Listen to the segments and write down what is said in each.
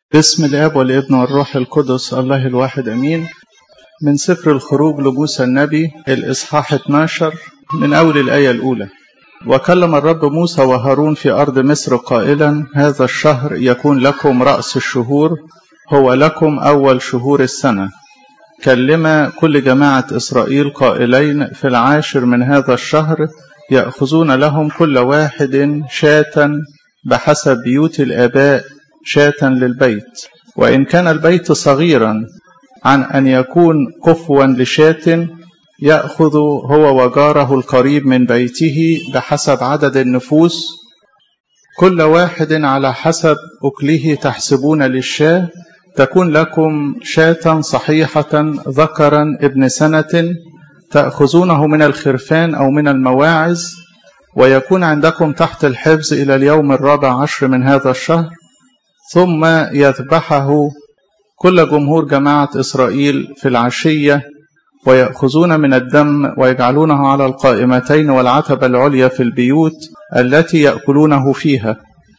باسم الاب والابن والروح القدس الله الواحد امين من سفر الخروج لموسى النبي الاصحاح 12 من اول الايه الاولى وكلم الرب موسى وهارون في ارض مصر قائلا هذا الشهر يكون لكم راس الشهور هو لكم اول شهور السنه كلم كل جماعه اسرائيل قائلين في العاشر من هذا الشهر ياخذون لهم كل واحد شاة بحسب بيوت الاباء شاة للبيت وإن كان البيت صغيرا عن أن يكون كفوا لشاة يأخذ هو وجاره القريب من بيته بحسب عدد النفوس كل واحد على حسب أكله تحسبون للشاة تكون لكم شاة صحيحة ذكرا ابن سنة تأخذونه من الخرفان أو من المواعز ويكون عندكم تحت الحفظ إلى اليوم الرابع عشر من هذا الشهر ثم يذبحه كل جمهور جماعة إسرائيل في العشية ويأخذون من الدم ويجعلونه على القائمتين والعتبة العليا في البيوت التي يأكلونه فيها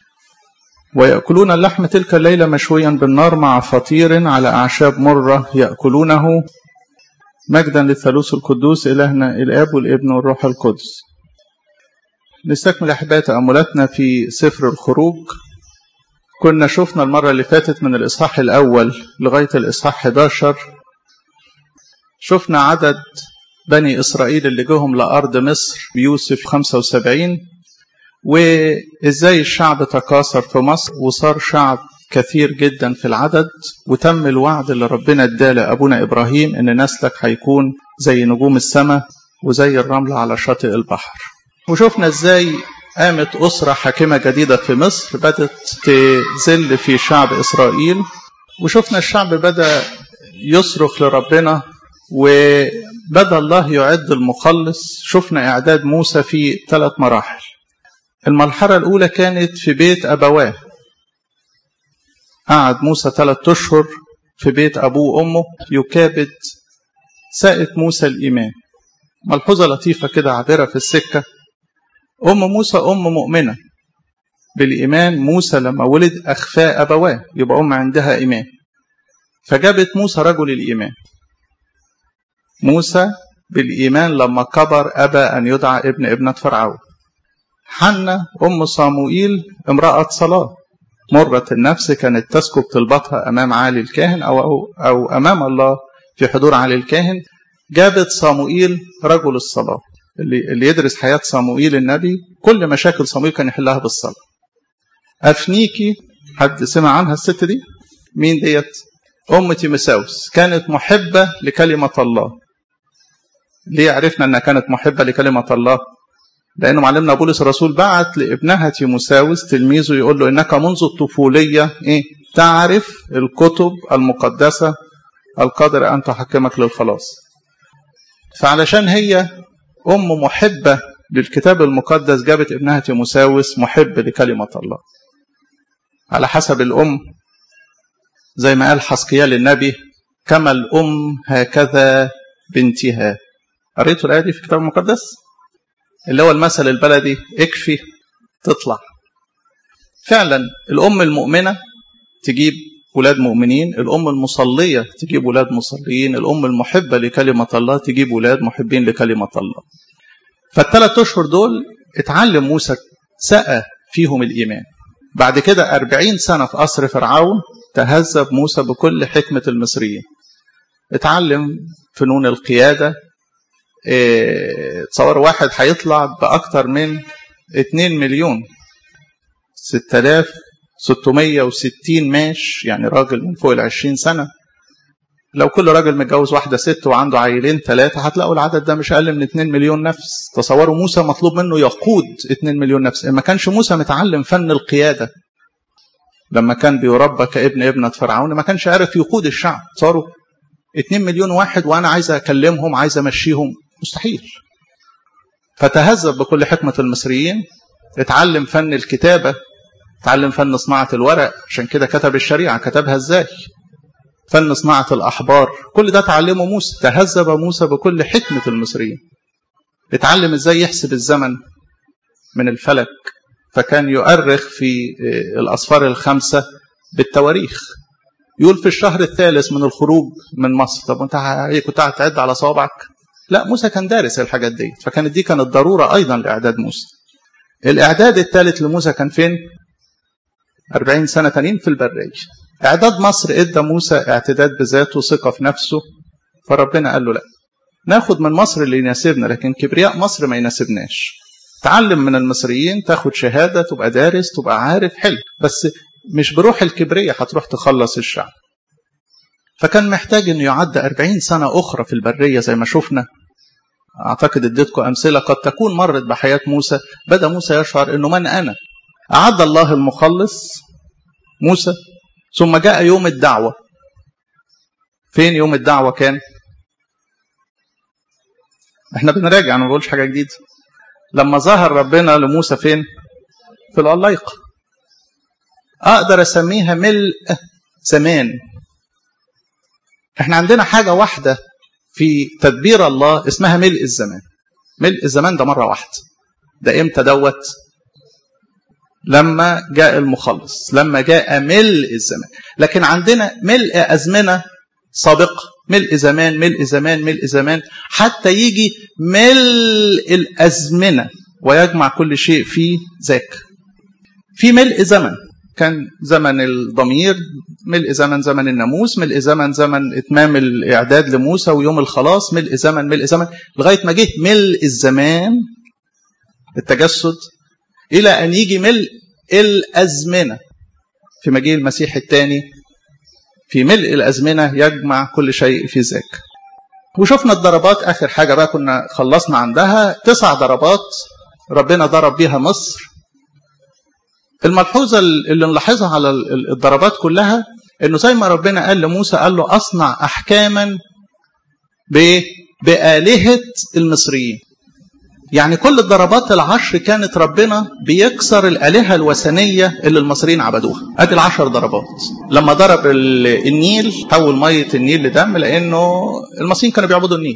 ويأكلون اللحم تلك الليلة مشويا بالنار مع فطير على أعشاب مرة يأكلونه مجدا للثالوث القدوس إلهنا الآب والابن والروح القدس نستكمل أحباء تأملاتنا في سفر الخروج كنا شفنا المرة اللي فاتت من الإصحاح الأول لغاية الإصحاح 11 شفنا عدد بني إسرائيل اللي جوهم لأرض مصر بيوسف 75 وإزاي الشعب تكاثر في مصر وصار شعب كثير جدا في العدد وتم الوعد اللي ربنا اداه لأبونا إبراهيم إن نسلك هيكون زي نجوم السماء وزي الرمل على شاطئ البحر وشفنا إزاي قامت أسرة حاكمة جديدة في مصر بدأت تذل في شعب إسرائيل وشفنا الشعب بدأ يصرخ لربنا وبدأ الله يعد المخلص شفنا إعداد موسى في ثلاث مراحل المرحلة الأولى كانت في بيت أبواه قعد موسى ثلاث أشهر في بيت أبوه وأمه يكابد سائت موسى الإيمان ملحوظة لطيفة كده عابرة في السكة أم موسى أم مؤمنة بالإيمان موسى لما ولد أخفى أبواه يبقى أم عندها إيمان فجابت موسى رجل الإيمان موسى بالإيمان لما كبر أبى أن يدعى ابن ابنة فرعون حنة أم صاموئيل امرأة صلاة مرة النفس كانت تسكب طلبتها أمام عالي الكاهن أو, أو, أو أمام الله في حضور عالي الكاهن جابت صاموئيل رجل الصلاة اللي, اللي يدرس حياة صاموئيل النبي كل مشاكل صاموئيل كان يحلها بالصلاة أفنيكي حد سمع عنها الست دي مين ديت أم تيمساوس كانت محبة لكلمة الله ليه عرفنا أنها كانت محبة لكلمة الله لأنه معلمنا بولس الرسول بعت لابنها تيموساوس تلميذه يقول له إنك منذ الطفولية إيه تعرف الكتب المقدسة القادرة أن تحكمك للخلاص فعلشان هي أم محبة للكتاب المقدس جابت ابنها تيموساوس محب لكلمة الله على حسب الأم زي ما قال حسقيال النبي كما الأم هكذا بنتها قريتوا الآية دي في الكتاب المقدس اللي هو المثل البلدي اكفي تطلع فعلا الأم المؤمنة تجيب ولاد مؤمنين الأم المصلية تجيب ولاد مصليين الأم المحبة لكلمة الله تجيب ولاد محبين لكلمة الله فالثلاث أشهر دول اتعلم موسى سقى فيهم الإيمان بعد كده أربعين سنة في قصر فرعون تهذب موسى بكل حكمة المصريين اتعلم فنون القيادة اه تصور واحد هيطلع بأكتر من 2 مليون 6660 ماش يعني راجل من فوق ال 20 سنة لو كل راجل متجوز واحدة ست وعنده عيلين ثلاثة هتلاقوا العدد ده مش أقل من 2 مليون نفس تصوروا موسى مطلوب منه يقود 2 مليون نفس ما كانش موسى متعلم فن القيادة لما كان بيربى كابن ابنة فرعون ما كانش عارف يقود الشعب تصوروا 2 مليون واحد وأنا عايز أكلمهم عايز أمشيهم مستحيل فتهذب بكل حكمة المصريين اتعلم فن الكتابة اتعلم فن صناعة الورق عشان كده كتب الشريعة كتبها ازاي فن صناعة الأحبار كل ده تعلمه موسى تهذب موسى بكل حكمة المصريين اتعلم ازاي يحسب الزمن من الفلك فكان يؤرخ في الأصفار الخمسة بالتواريخ يقول في الشهر الثالث من الخروج من مصر طب انت كنت هتعد على صوابعك لا موسى كان دارس الحاجات دي فكانت دي كانت ضرورة أيضا لإعداد موسى الإعداد الثالث لموسى كان فين 40 سنة تانيين في البرية إعداد مصر إدى موسى اعتداد بذاته ثقة في نفسه فربنا قال له لا ناخد من مصر اللي يناسبنا لكن كبرياء مصر ما يناسبناش تعلم من المصريين تاخد شهادة تبقى دارس تبقى عارف حلو بس مش بروح الكبرية هتروح تخلص الشعب فكان محتاج انه يعد أربعين سنة أخرى في البرية زي ما شفنا أعتقد اديتكم أمثلة قد تكون مرت بحياة موسى بدأ موسى يشعر أنه من أنا أعد الله المخلص موسى ثم جاء يوم الدعوة فين يوم الدعوة كان احنا بنراجع ما بقولش حاجة جديدة لما ظهر ربنا لموسى فين في العلايقة أقدر أسميها ملء زمان احنا عندنا حاجة واحدة في تدبير الله اسمها ملء الزمان ملء الزمان ده مرة واحدة ده امتى دوت لما جاء المخلص لما جاء ملء الزمان لكن عندنا ملء أزمنة سابقة ملء زمان ملء زمان ملء زمان حتى يجي ملء الأزمنة ويجمع كل شيء في ذاك في ملء زمن كان زمن الضمير ملء زمن زمن الناموس ملء زمن زمن اتمام الاعداد لموسى ويوم الخلاص ملء زمن ملء زمن لغايه ما جه ملء الزمان التجسد الى ان يجي ملء الازمنه في مجيء المسيح الثاني في ملء الازمنه يجمع كل شيء في ذاك وشفنا الضربات اخر حاجه بقى كنا خلصنا عندها تسع ضربات ربنا ضرب بيها مصر الملحوظه اللي نلاحظها على الضربات كلها انه زي ما ربنا قال لموسى قال له اصنع احكاما بآلهة المصريين يعني كل الضربات العشر كانت ربنا بيكسر الآلهة الوثنية اللي المصريين عبدوها ادي العشر ضربات لما ضرب النيل حول مية النيل لدم لأنه المصريين كانوا بيعبدوا النيل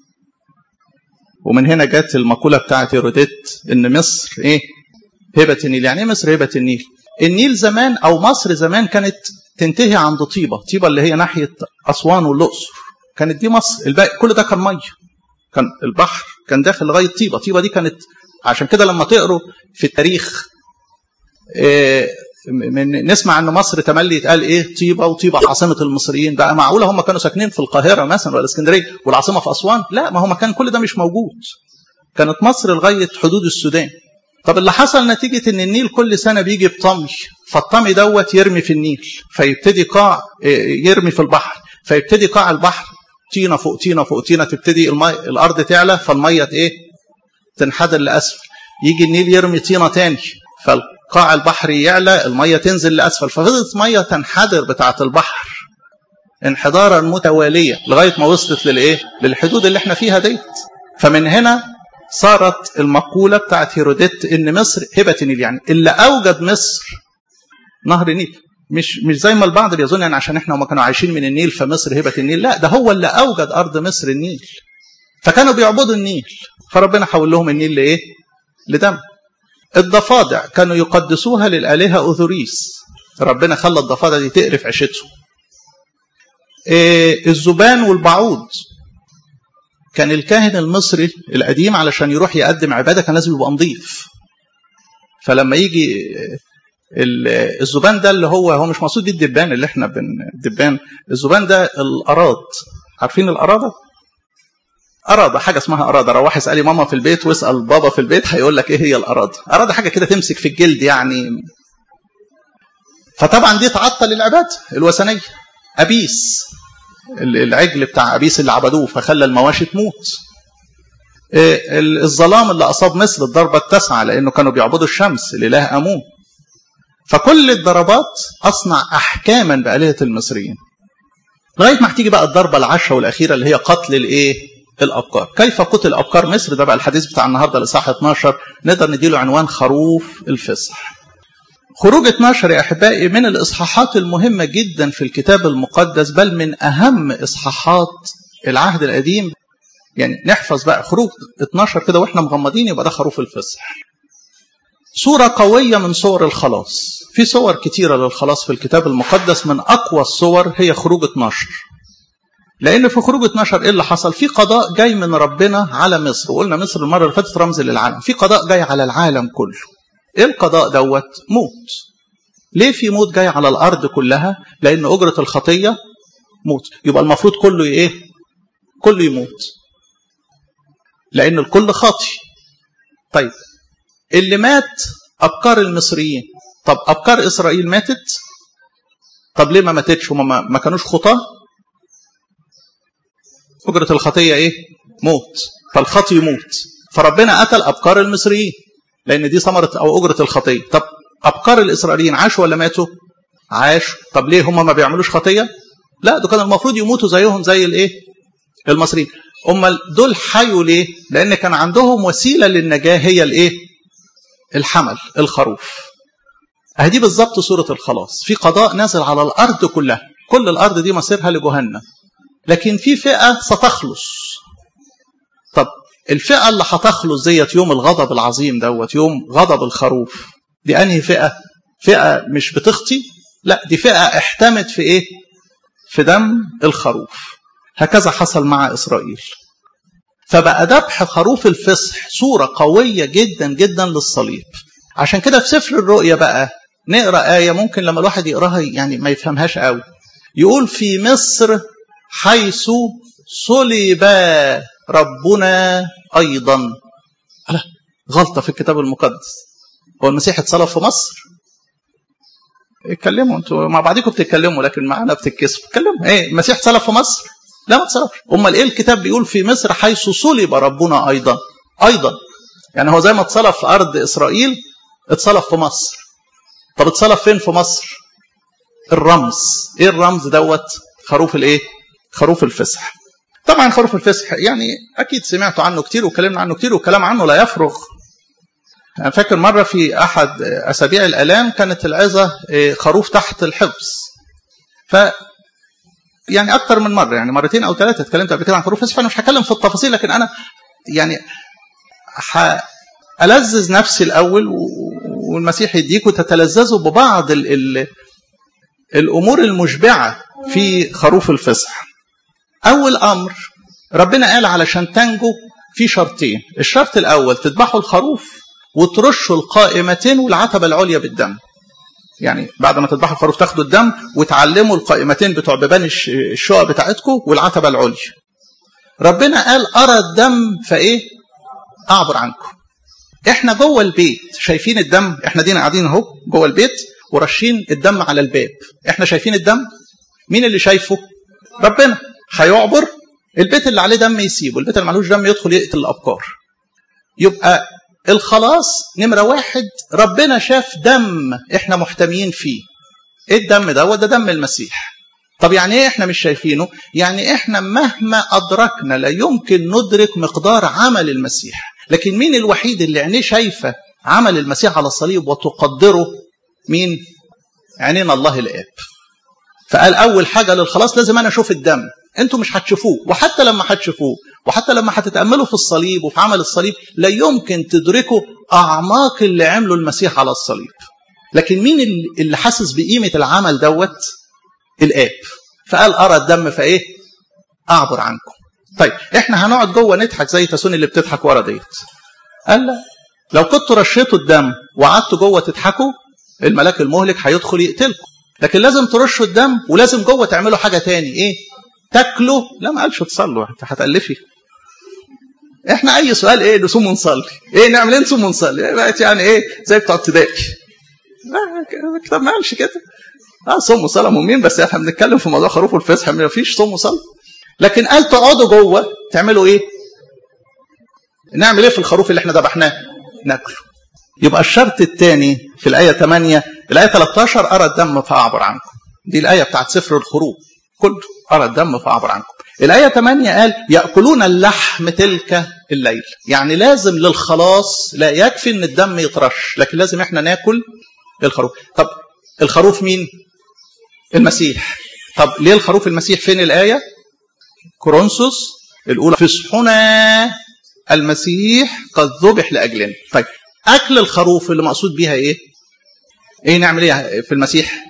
ومن هنا جت المقولة بتاعت هيروديت إن مصر إيه هبة النيل يعني ايه مصر هبة النيل النيل زمان او مصر زمان كانت تنتهي عند طيبة طيبة اللي هي ناحية أسوان والأقصر كانت دي مصر الباقي كل ده كان مية كان البحر كان داخل لغاية طيبة طيبة دي كانت عشان كده لما تقروا في التاريخ إيه من نسمع ان مصر تملي يتقال ايه طيبه وطيبه عاصمه المصريين بقى معقوله هم كانوا ساكنين في القاهره مثلا ولا اسكندريه والعاصمه في اسوان لا ما هم كان كل ده مش موجود كانت مصر لغايه حدود السودان طب اللي حصل نتيجة ان النيل كل سنة بيجي بطمي فالطمي دوت يرمي في النيل فيبتدي قاع يرمي في البحر فيبتدي قاع البحر طينة فوق طينة فوق طينة تبتدي المي... الأرض تعلى فالمية إيه تنحدر لأسفل يجي النيل يرمي طينة تاني فالقاع البحر يعلى المية تنزل لأسفل ففضلت مية تنحدر بتاعة البحر انحدارا متوالية لغاية ما وصلت للإيه للحدود اللي احنا فيها ديت فمن هنا صارت المقولة بتاعت هيروديت إن مصر هبة النيل يعني اللي أوجد مصر نهر النيل مش مش زي ما البعض بيظن يعني عشان احنا هم كانوا عايشين من النيل فمصر هبة النيل لا ده هو اللي أوجد أرض مصر النيل فكانوا بيعبدوا النيل فربنا حول لهم النيل لإيه؟ لدم الضفادع كانوا يقدسوها للآلهة أوذوريس ربنا خلى الضفادع دي تقرف عيشتهم إيه الذبان والبعوض كان الكاهن المصري القديم علشان يروح يقدم عبادة كان لازم يبقى نظيف فلما يجي الذبان ده اللي هو هو مش مقصود الدبان اللي احنا بن الدبان الذبان ده الأراد عارفين الأرادة؟ أرادة حاجة اسمها أرادة روح اسألي ماما في البيت واسأل بابا في البيت هيقول لك إيه هي الأرادة أرادة حاجة كده تمسك في الجلد يعني فطبعا دي تعطل العبادة الوثنية أبيس العجل بتاع أبيس اللي عبدوه فخلى المواشي تموت الظلام اللي أصاب مصر الضربة التاسعة لأنه كانوا بيعبدوا الشمس الإله أمون فكل الضربات أصنع أحكاما بآلهة المصريين لغاية ما هتيجي بقى الضربة العشرة والأخيرة اللي هي قتل الإيه؟ الأبكار كيف قتل أبكار مصر ده بقى الحديث بتاع النهاردة الإصحاح 12 نقدر نديله عنوان خروف الفصح خروج 12 يا أحبائي من الإصحاحات المهمة جدا في الكتاب المقدس بل من أهم إصحاحات العهد القديم يعني نحفظ بقى خروج 12 كده واحنا مغمضين يبقى ده خروف الفصح صورة قوية من صور الخلاص في صور كتيرة للخلاص في الكتاب المقدس من أقوى الصور هي خروج 12 لأن في خروج 12 إيه اللي حصل في قضاء جاي من ربنا على مصر وقلنا مصر المرة اللي فاتت رمز للعالم في قضاء جاي على العالم كله إيه القضاء دوت موت ليه في موت جاي على الأرض كلها لأن أجرة الخطية موت يبقى المفروض كله إيه كله يموت لأن الكل خاطي طيب اللي مات أبكار المصريين طب أبكار إسرائيل ماتت طب ليه ما ماتتش هم ما كانوش خطاة أجرة الخطية إيه موت فالخطي يموت فربنا قتل أبكار المصريين لأن دي ثمرة أو أجرة الخطية طب أبكار الإسرائيليين عاشوا ولا ماتوا عاشوا طب ليه هم ما بيعملوش خطية لا ده كان المفروض يموتوا زيهم زي الإيه المصريين امال دول حيوا ليه لان كان عندهم وسيله للنجاه هي الايه الحمل الخروف اهدي بالظبط صوره الخلاص في قضاء نازل على الارض كلها كل الارض دي مصيرها لجهنم لكن في فئه ستخلص طب الفئه اللي هتخلص ديت يوم الغضب العظيم دوت يوم غضب الخروف دي انهي فئه فئه مش بتخطي لا دي فئه احتمت في ايه في دم الخروف هكذا حصل مع إسرائيل فبقى ذبح خروف الفصح صورة قوية جدا جدا للصليب عشان كده في سفر الرؤيا بقى نقرأ آية ممكن لما الواحد يقراها يعني ما يفهمهاش قوي يقول في مصر حيث صلب ربنا أيضا لا غلطة في الكتاب المقدس هو المسيح اتصلب في مصر اتكلموا انتوا مع بعضكم بتتكلموا لكن معانا بتتكسفوا اتكلموا ايه المسيح اتصلب في مصر لا ما اتصرفش امال ايه الكتاب بيقول في مصر حيث صلب ربنا ايضا ايضا يعني هو زي ما اتصلب في ارض اسرائيل اتصلب في مصر طب اتصلب فين في مصر الرمز ايه الرمز دوت خروف الايه خروف الفسح طبعا خروف الفسح يعني اكيد سمعتوا عنه كتير وكلمنا عنه كتير والكلام عنه لا يفرغ انا فاكر مره في احد اسابيع الالام كانت العظه خروف تحت الحفظ ف يعني اكتر من مره يعني مرتين او ثلاثه اتكلمت قبل كده عن خروف فسح فانا مش هتكلم في التفاصيل لكن انا يعني ألذذ نفسي الاول والمسيح يديكوا تتلذذوا ببعض ال ال الامور المشبعه في خروف الفسح اول امر ربنا قال علشان تنجو في شرطين الشرط الاول تذبحوا الخروف وترشوا القائمتين والعتبه العليا بالدم يعني بعد ما تذبحوا الخروف تاخدوا الدم وتعلموا القائمتين بتوع بيبان الشقق بتاعتكم والعتبه العليا. ربنا قال ارى الدم فايه؟ اعبر عنكم. احنا جوه البيت شايفين الدم احنا دينا قاعدين اهو جوه البيت ورشين الدم على الباب. احنا شايفين الدم؟ مين اللي شايفه؟ ربنا هيعبر البيت اللي عليه دم يسيبه، البيت اللي معلوش دم يدخل يقتل الابكار. يبقى الخلاص نمرة واحد ربنا شاف دم احنا محتميين فيه ايه الدم ده ده دم المسيح طب يعني ايه احنا مش شايفينه يعني احنا مهما ادركنا لا يمكن ندرك مقدار عمل المسيح لكن مين الوحيد اللي عينيه شايفه عمل المسيح على الصليب وتقدره مين عينين الله الاب فقال اول حاجه للخلاص لازم انا اشوف الدم انتوا مش هتشوفوه وحتى لما هتشوفوه وحتى لما هتتاملوا في الصليب وفي عمل الصليب لا يمكن تدركوا اعماق اللي عمله المسيح على الصليب لكن مين اللي حاسس بقيمه العمل دوت الاب فقال ارى الدم فايه اعبر عنكم طيب احنا هنقعد جوه نضحك زي تسوني اللي بتضحك ورا ديت قال لا لو كنتوا رشيتوا الدم وقعدتوا جوه تضحكوا الملاك المهلك هيدخل يقتلكم لكن لازم ترشوا الدم ولازم جوه تعملوا حاجه تاني ايه تاكلوا لا ما قالش تصلوا انت هتالفي احنا اي سؤال ايه نصوم ونصلي ايه نعمل ايه نصوم ونصلي بقت يعني ايه زي بتوع ابتدائي لا الكتاب ما قالش كده اه صوم وصلاه مهمين بس احنا بنتكلم في موضوع خروف الفسح ما فيش صوم وصلاه لكن قال تقعدوا جوه تعملوا ايه نعمل ايه في الخروف اللي احنا ذبحناه ناكله يبقى الشرط الثاني في الآية 8 الآية 13 أرى الدم فأعبر عنكم دي الآية بتاعت سفر الخروج كله أرى الدم فأعبر عنكم الآية 8 قال يأكلون اللحم تلك الليل يعني لازم للخلاص لا يكفي ان الدم يطرش لكن لازم احنا ناكل الخروف طب الخروف مين المسيح طب ليه الخروف المسيح فين الآية كورنثوس الأولى فصحنا المسيح قد ذبح لأجلنا طيب اكل الخروف اللي مقصود بيها ايه ايه نعمل ايه في المسيح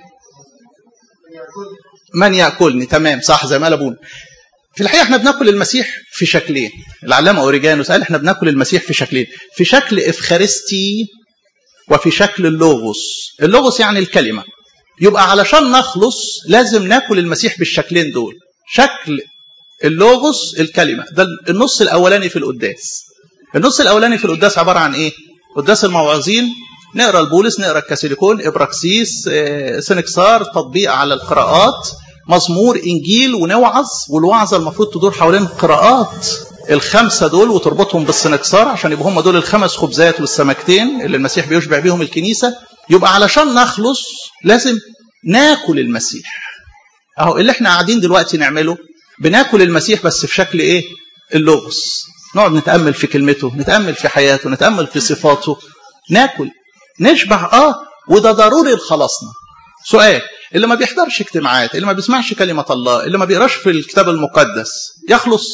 من ياكلني تمام صح زي ما قال ابونا في الحقيقه احنا بناكل المسيح في شكلين العلامه اوريجانوس قال احنا بناكل المسيح في شكلين في شكل افخارستي وفي شكل اللوغوس اللوغوس يعني الكلمه يبقى علشان نخلص لازم ناكل المسيح بالشكلين دول شكل اللوغوس الكلمه ده النص الاولاني في القداس النص الاولاني في القداس عباره عن ايه قداس الموعظين نقرا البولس نقرا الكاثوليكون ابراكسيس سنكسار تطبيق على القراءات مزمور انجيل ونوعظ والوعظه المفروض تدور حوالين القراءات الخمسه دول وتربطهم بالسنكسار عشان يبقوا هم دول الخمس خبزات والسمكتين اللي المسيح بيشبع بيهم الكنيسه يبقى علشان نخلص لازم ناكل المسيح اهو اللي احنا قاعدين دلوقتي نعمله بناكل المسيح بس في شكل ايه اللغز نقعد نتامل في كلمته نتامل في حياته نتامل في صفاته ناكل نشبع اه وده ضروري لخلاصنا سؤال اللي ما بيحضرش اجتماعات اللي ما بيسمعش كلمة الله اللي ما بيقراش في الكتاب المقدس يخلص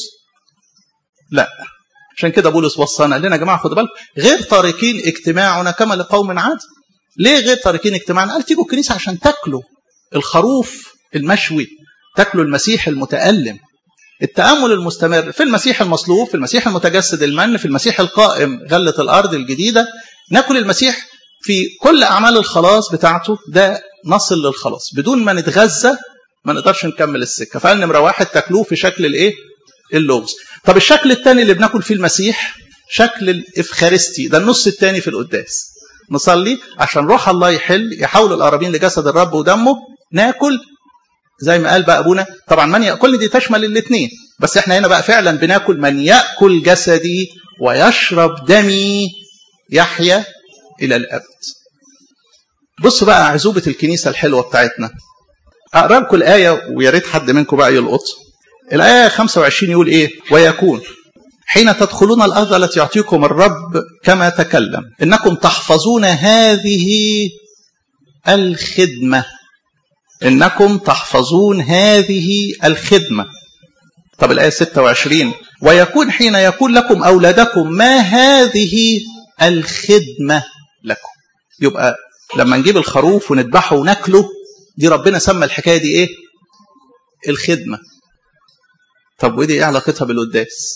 لا عشان كده بولس وصانا قال لنا يا جماعه خدوا بالكم غير تاركين اجتماعنا كما لقوم عادي ليه غير تاركين اجتماعنا قال تيجوا الكنيسه عشان تاكلوا الخروف المشوي تاكلوا المسيح المتألم التأمل المستمر في المسيح المصلوب في المسيح المتجسد المن في المسيح القائم غلة الأرض الجديدة ناكل المسيح في كل أعمال الخلاص بتاعته ده نصل للخلاص بدون ما نتغذى ما نقدرش نكمل السكة فقال نمرة واحد تاكلوه في شكل الايه اللغز طب الشكل الثاني اللي بناكل فيه المسيح شكل الإفخارستي ده النص الثاني في القداس نصلي عشان روح الله يحل يحول القرابين لجسد الرب ودمه ناكل زي ما قال بقى ابونا طبعا من ياكلني دي تشمل الاثنين بس احنا هنا بقى فعلا بناكل من ياكل جسدي ويشرب دمي يحيا الى الابد بصوا بقى عزوبه الكنيسه الحلوه بتاعتنا اقرا لكم الايه ويا ريت حد منكم بقى يلقط الايه 25 يقول ايه ويكون حين تدخلون الارض التي يعطيكم الرب كما تكلم انكم تحفظون هذه الخدمه انكم تحفظون هذه الخدمه طب الايه 26 ويكون حين يكون لكم اولادكم ما هذه الخدمه لكم يبقى لما نجيب الخروف ونذبحه وناكله دي ربنا سمى الحكايه دي ايه الخدمه طب ودي ايه علاقتها بالقداس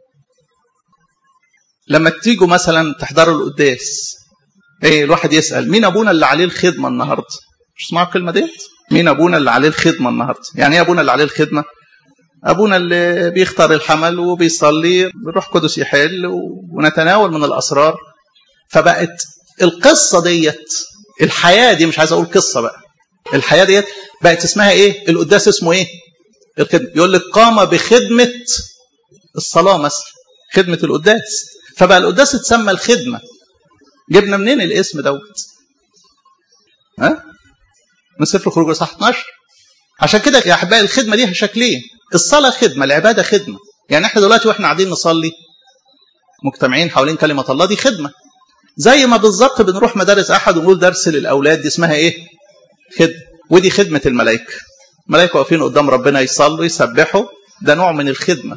لما تيجوا مثلا تحضروا القداس ايه الواحد يسال مين ابونا اللي عليه الخدمه النهارده مش تسمعوا الكلمه ديت مين ابونا اللي عليه الخدمه النهارده يعني ايه ابونا اللي عليه الخدمه ابونا اللي بيختار الحمل وبيصلي الروح القدس يحل ونتناول من الاسرار فبقت القصه ديت الحياه دي مش عايز اقول قصه بقى الحياه ديت بقت اسمها ايه القداس اسمه ايه الخدمه يقول لك قام بخدمه الصلاه مثلا خدمه القداس فبقى القداس اتسمى الخدمه جبنا منين الاسم دوت ها من سفر خروج صح 12 عشان كده يا احبائي الخدمه ليها شكلين الصلاه خدمه العباده خدمه يعني احنا دلوقتي واحنا قاعدين نصلي مجتمعين حوالين كلمه الله دي خدمه زي ما بالظبط بنروح مدارس احد ونقول درس للاولاد دي اسمها ايه خدمه ودي خدمه الملائكه الملائكه واقفين قدام ربنا يصلوا يسبحوا ده نوع من الخدمه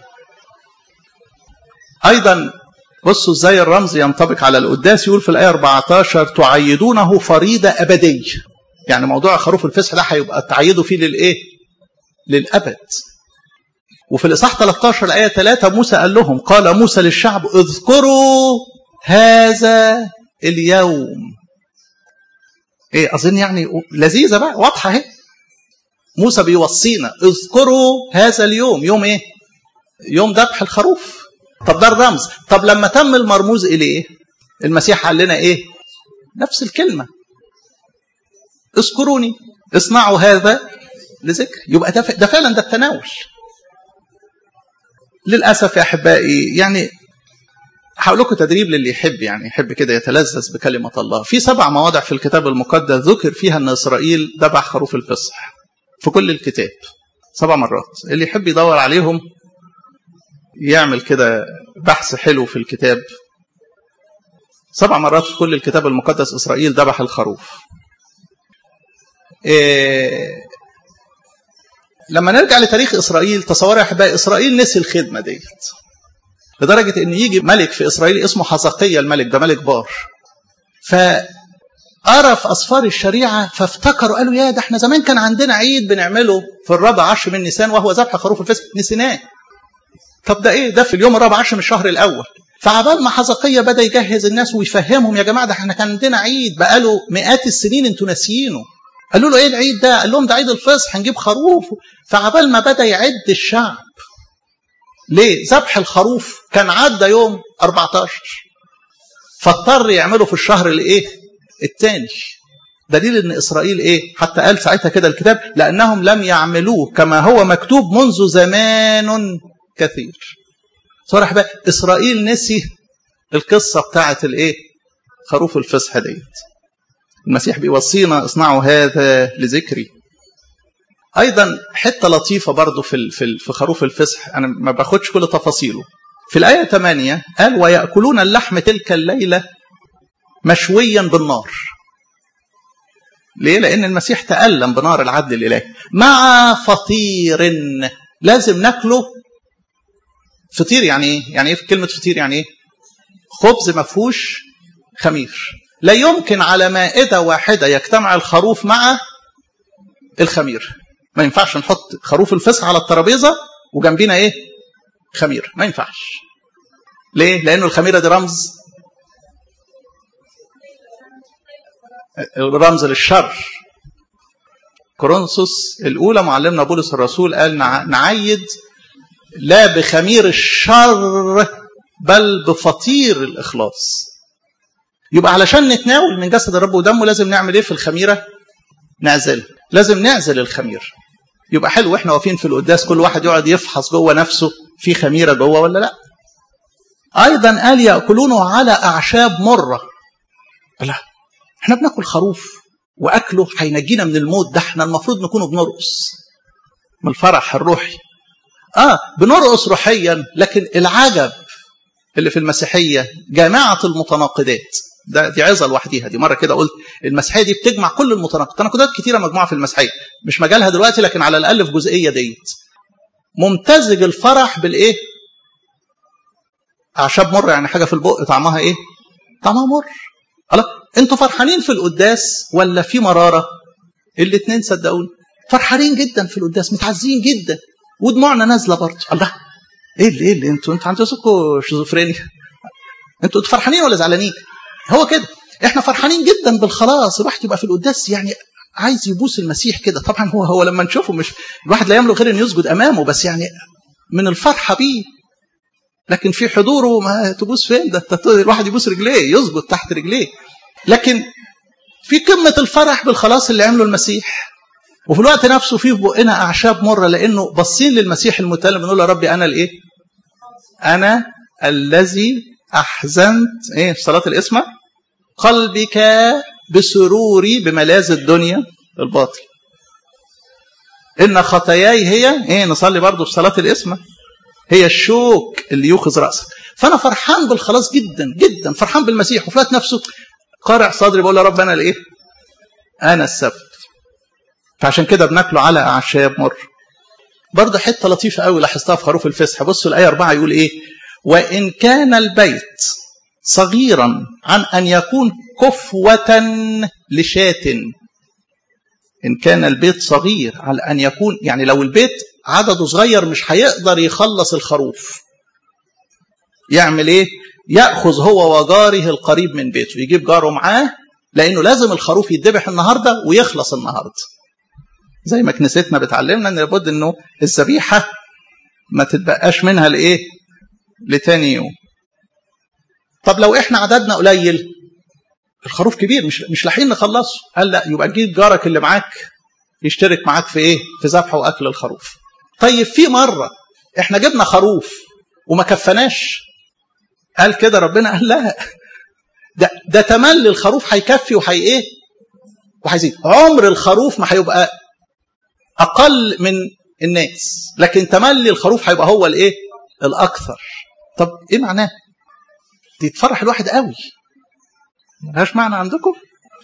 ايضا بصوا ازاي الرمز ينطبق على القداس يقول في الايه 14 تعيدونه فريضه ابديه يعني موضوع خروف الفسح ده هيبقى تعيدوا فيه للايه للابد وفي الاصحاح 13 الايه 3 موسى قال لهم قال موسى للشعب اذكروا هذا اليوم ايه اظن يعني لذيذه بقى واضحه اهي موسى بيوصينا اذكروا هذا اليوم يوم ايه يوم ذبح الخروف طب ده الرمز طب لما تم المرموز اليه المسيح قال لنا ايه نفس الكلمه اذكروني اصنعوا هذا لذكر يبقى ده, ده فعلا ده التناول للاسف يا احبائي يعني هقول لكم تدريب للي يحب يعني يحب كده يتلذذ بكلمه الله في سبع مواضع في الكتاب المقدس ذكر فيها ان اسرائيل ذبح خروف الفصح في كل الكتاب سبع مرات اللي يحب يدور عليهم يعمل كده بحث حلو في الكتاب سبع مرات في كل الكتاب المقدس اسرائيل ذبح الخروف إيه لما نرجع لتاريخ اسرائيل تصور يا احبائي اسرائيل نسي الخدمه ديت لدرجه ان يجي ملك في اسرائيل اسمه حزقية الملك ده ملك بار فقرا في أسفار الشريعة فافتكروا قالوا يا ده احنا زمان كان عندنا عيد بنعمله في الرابع عشر من نيسان وهو ذبح خروف الفسق نسيناه طب ده ايه ده في اليوم الرابع عشر من الشهر الأول فعبال ما حزقية بدأ يجهز الناس ويفهمهم يا جماعة ده احنا كان عندنا عيد بقاله مئات السنين انتوا ناسيينه قالوا له ايه العيد ده؟ قال لهم ده عيد الفصح هنجيب خروف فعبال ما بدا يعد الشعب ليه؟ ذبح الخروف كان عدى يوم 14 فاضطر يعمله في الشهر الايه؟ الثاني دليل ان اسرائيل ايه؟ حتى قال ساعتها كده الكتاب لانهم لم يعملوه كما هو مكتوب منذ زمان كثير. صرح بقى اسرائيل نسي القصه بتاعت الايه؟ خروف الفصح ديت. المسيح بيوصينا اصنعوا هذا لذكري ايضا حته لطيفه برضو في في في خروف الفصح انا ما باخدش كل تفاصيله في الايه 8 قال وياكلون اللحم تلك الليله مشويا بالنار ليه لان المسيح تالم بنار العدل الالهي مع فطير لازم ناكله فطير يعني ايه يعني ايه كلمه فطير يعني ايه خبز ما فيهوش خمير لا يمكن على مائدة واحدة يجتمع الخروف مع الخمير ما ينفعش نحط خروف الفصح على الترابيزة وجنبينا ايه خمير ما ينفعش ليه لأنه الخميرة دي رمز رمز للشر كورنثوس الأولى معلمنا بولس الرسول قال نعيد لا بخمير الشر بل بفطير الإخلاص يبقى علشان نتناول من جسد الرب ودمه لازم نعمل ايه في الخميره؟ نعزل لازم نعزل الخمير يبقى حلو واحنا واقفين في القداس كل واحد يقعد يفحص جوه نفسه في خميره جوه ولا لا ايضا قال ياكلونه على اعشاب مره لا احنا بناكل خروف واكله هينجينا من الموت ده احنا المفروض نكونوا بنرقص من الفرح الروحي اه بنرقص روحيا لكن العجب اللي في المسيحيه جامعه المتناقضات ده دي عظه لوحديها دي مره كده قلت المسيحيه دي بتجمع كل المتناقضات تناقضات كتيره مجموعه في المسيحيه مش مجالها دلوقتي لكن على الاقل في جزئيه ديت ممتزج الفرح بالايه اعشاب مر يعني حاجه في البق طعمها ايه طعمها مر الله انتوا فرحانين في القداس ولا في مراره الاثنين صدقوني فرحانين جدا في القداس متعزين جدا ودموعنا نازله برضه الله ايه اللي ايه اللي انتوا انتوا عندكم شيزوفرينيا انتوا فرحانين ولا زعلانين هو كده احنا فرحانين جدا بالخلاص الواحد يبقى في القداس يعني عايز يبوس المسيح كده طبعا هو هو لما نشوفه مش الواحد لا يملك غير ان يسجد امامه بس يعني من الفرحه بيه لكن في حضوره ما تبوس فين ده الواحد يبوس رجليه يسجد تحت رجليه لكن في قمه الفرح بالخلاص اللي عمله المسيح وفي الوقت نفسه في بقنا اعشاب مره لانه باصين للمسيح المتالم بنقول يا ربي انا الايه؟ انا الذي احزنت ايه في صلاه الاسمه قلبك بسروري بملاذ الدنيا الباطل ان خطاياي هي ايه نصلي برضه في صلاه الاسمه هي الشوك اللي يوخذ راسك فانا فرحان بالخلاص جدا جدا فرحان بالمسيح وفي الوقت نفسه قارع صدري بقول يا رب انا الايه؟ انا السبب فعشان كده بناكله على اعشاب مر برضه حته لطيفه قوي لاحظتها في خروف الفسح بصوا الايه 4 يقول ايه وان كان البيت صغيرا عن ان يكون كفوه لشاة ان كان البيت صغير على ان يكون يعني لو البيت عدده صغير مش هيقدر يخلص الخروف يعمل ايه ياخذ هو وجاره القريب من بيته يجيب جاره معاه لانه لازم الخروف يتذبح النهارده ويخلص النهارده زي ما كنيستنا بتعلمنا ان لابد انه الذبيحه ما تتبقاش منها لايه؟ لتاني يوم. طب لو احنا عددنا قليل الخروف كبير مش مش لاحقين نخلصه، قال لا يبقى تجيب جارك اللي معاك يشترك معاك في ايه؟ في ذبح واكل الخروف. طيب في مره احنا جبنا خروف وما كفناش قال كده ربنا قال لا ده ده تملي الخروف هيكفي وهي ايه؟ وهيزيد عمر الخروف ما هيبقى اقل من الناس لكن تملي الخروف هيبقى هو الايه الاكثر طب ايه معناه دي تفرح الواحد قوي ملهاش معنى عندكم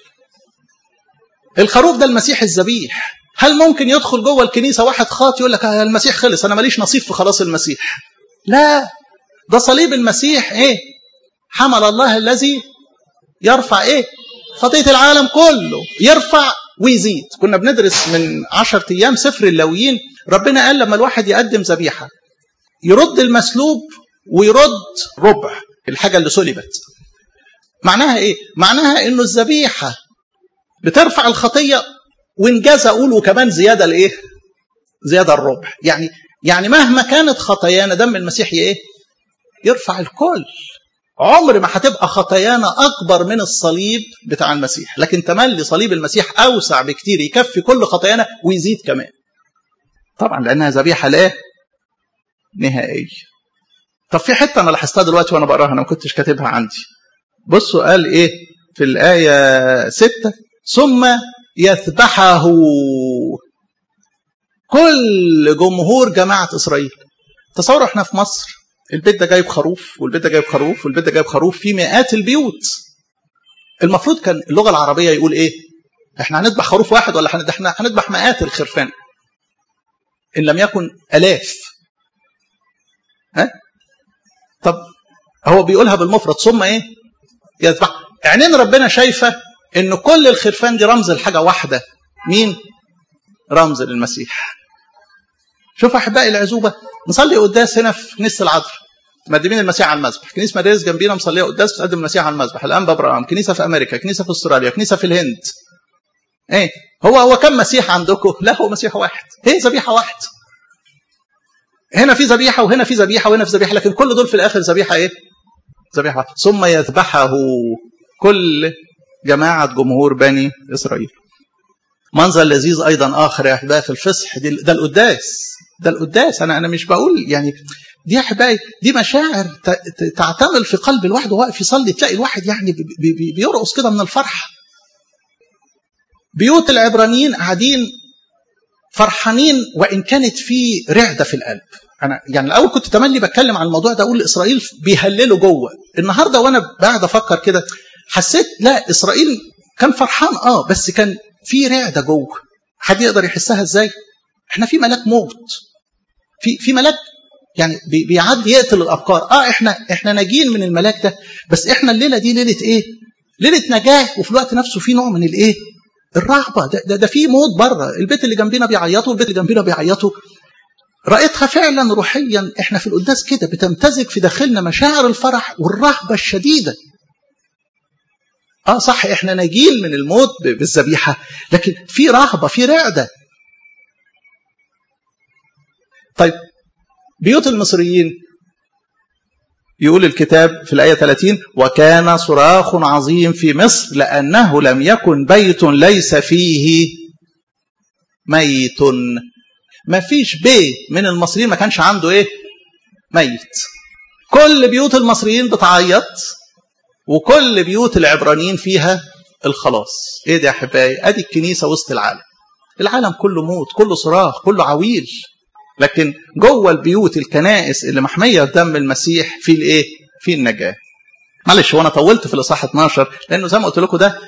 الخروف ده المسيح الذبيح هل ممكن يدخل جوه الكنيسه واحد خاطي يقول لك المسيح خلص انا ماليش نصيب في خلاص المسيح لا ده صليب المسيح ايه حمل الله الذي يرفع ايه خطيه العالم كله يرفع ويزيد كنا بندرس من عشرة ايام سفر اللاويين ربنا قال لما الواحد يقدم ذبيحه يرد المسلوب ويرد ربع الحاجه اللي سلبت معناها ايه معناها انه الذبيحه بترفع الخطيه وانجاز اقول وكمان زياده الايه زياده الربع يعني يعني مهما كانت خطايانا دم المسيح ايه يرفع الكل عمر ما هتبقى خطايانا اكبر من الصليب بتاع المسيح لكن تملي صليب المسيح اوسع بكتير يكفي كل خطايانا ويزيد كمان طبعا لانها ذبيحه لا نهائيه طب في حته انا لاحظتها دلوقتي وانا بقراها انا ما كنتش كاتبها عندي بصوا قال ايه في الايه 6 ثم يذبحه كل جمهور جماعه اسرائيل تصوروا احنا في مصر البيت ده جايب خروف والبيت ده جايب خروف والبيت ده جايب خروف في مئات البيوت المفروض كان اللغه العربيه يقول ايه احنا هنذبح خروف واحد ولا هنذبح احنا هنذبح مئات الخرفان ان لم يكن الاف ها طب هو بيقولها بالمفرد ثم ايه يذبح عينين ربنا شايفه ان كل الخرفان دي رمز لحاجه واحده مين رمز للمسيح شوف احبائي العزوبه نصلي قداس هنا في كنيسه العذراء مقدمين المسيح على المذبح كنيسه مدارس جنبينا مصليه قداس بتقدم المسيح على المذبح الان بابراهام كنيسه في امريكا كنيسه في استراليا كنيسه في الهند ايه هو هو كم مسيح عندكم لا هو مسيح واحد هي ذبيحه واحد هنا في ذبيحه وهنا في ذبيحه وهنا في ذبيحه لكن كل دول في الاخر ذبيحه ايه ذبيحه واحد ثم يذبحه كل جماعه جمهور بني اسرائيل منظر لذيذ ايضا اخر يا احبائي في الفصح ده القداس ده القداس انا انا مش بقول يعني دي يا احبائي دي مشاعر تعتمل في قلب الواحد وهو واقف يصلي تلاقي الواحد يعني بي بي بيرقص كده من الفرح بيوت العبرانيين قاعدين فرحانين وان كانت في رعده في القلب انا يعني الاول كنت تملي بتكلم عن الموضوع ده اقول اسرائيل بيهللوا جوه النهارده وانا قاعد افكر كده حسيت لا اسرائيل كان فرحان اه بس كان في رعده جوه حد يقدر يحسها ازاي احنا في ملاك موت في في ملاك يعني بيعدي يقتل الافكار اه احنا احنا ناجين من الملاك ده بس احنا الليله دي ليله ايه ليله نجاه وفي الوقت نفسه في نوع من الايه الرهبه ده ده, ده في موت بره البيت اللي جنبنا بيعيطوا والبيت اللي جنبنا بيعيطوا رأيتها فعلا روحيا احنا في القداس كده بتمتزج في داخلنا مشاعر الفرح والرهبه الشديده اه صح احنا ناجين من الموت بالذبيحه لكن في رهبه في رعده طيب بيوت المصريين يقول الكتاب في الآية 30 وكان صراخ عظيم في مصر لأنه لم يكن بيت ليس فيه ميت ما فيش بيت من المصريين ما كانش عنده ايه ميت كل بيوت المصريين بتعيط وكل بيوت العبرانيين فيها الخلاص ايه ده يا احبائي ادي الكنيسه وسط العالم العالم كله موت كله صراخ كله عويل لكن جوه البيوت الكنائس اللي محميه بدم المسيح في الايه في النجاه معلش هو انا طولت في الاصحاح 12 لانه زي ما قلت لكم ده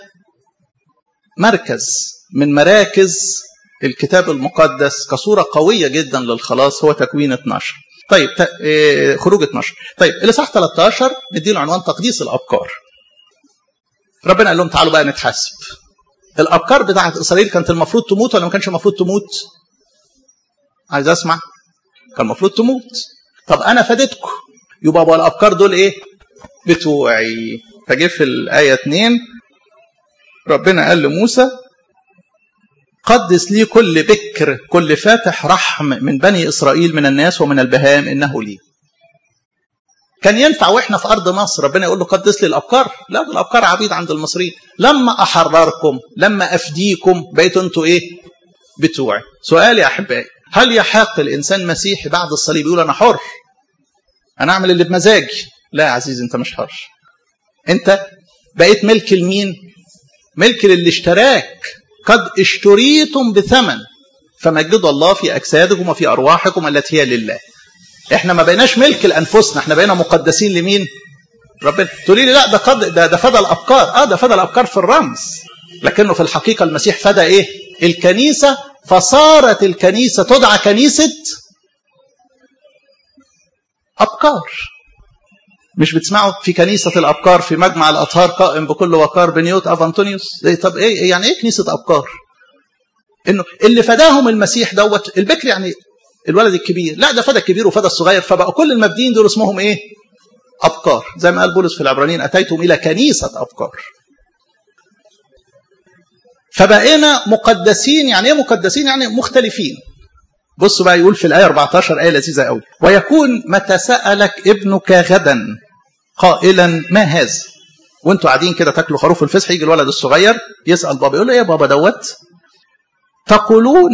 مركز من مراكز الكتاب المقدس كصوره قويه جدا للخلاص هو تكوين 12 طيب خروج 12 طيب الاصحاح 13 نديله عنوان تقديس الابكار ربنا قال لهم تعالوا بقى نتحاسب الابكار بتاعت اسرائيل كانت المفروض تموت ولا ما كانش المفروض تموت عايز اسمع كان المفروض تموت طب انا فادتكم يبقى بقى الافكار دول ايه بتوعي فجه في الايه 2 ربنا قال لموسى قدس لي كل بكر كل فاتح رحم من بني اسرائيل من الناس ومن البهائم انه لي كان ينفع واحنا في ارض مصر ربنا يقول له قدس لي الابكار لا ده الابكار عبيد عند المصريين لما احرركم لما افديكم بقيتوا انتوا ايه بتوعي سؤالي يا احبائي هل يحق الانسان مسيحي بعد الصليب يقول انا حر انا اعمل اللي بمزاجي لا يا عزيزي انت مش حر انت بقيت ملك لمين ملك للي اشتراك قد اشتريتم بثمن فمجدوا الله في اجسادكم وفي ارواحكم التي هي لله احنا ما بقيناش ملك لانفسنا احنا بقينا مقدسين لمين ربنا تقولي لي لا ده قد ده, ده فدى الافكار اه ده فدى الافكار في الرمز لكنه في الحقيقه المسيح فدى ايه الكنيسه فصارت الكنيسة تدعى كنيسة أبكار مش بتسمعوا في كنيسة الأبكار في مجمع الأطهار قائم بكل وقار بنيوت أف أنطونيوس طب إيه يعني إيه كنيسة أبكار؟ إنه اللي فداهم المسيح دوت البكر يعني الولد الكبير لا ده فدى الكبير وفدى الصغير فبقى كل المبدين دول اسمهم إيه؟ أبكار زي ما قال بولس في العبرانيين أتيتم إلى كنيسة أبكار فبقينا مقدسين يعني ايه مقدسين يعني مختلفين بصوا بقى يقول في الآية 14 آية لذيذة قوي ويكون متى سألك ابنك غدا قائلا ما هذا وانتوا قاعدين كده تاكلوا خروف الفسح يجي الولد الصغير يسأل بابا يقول له ايه يا بابا دوت تقولون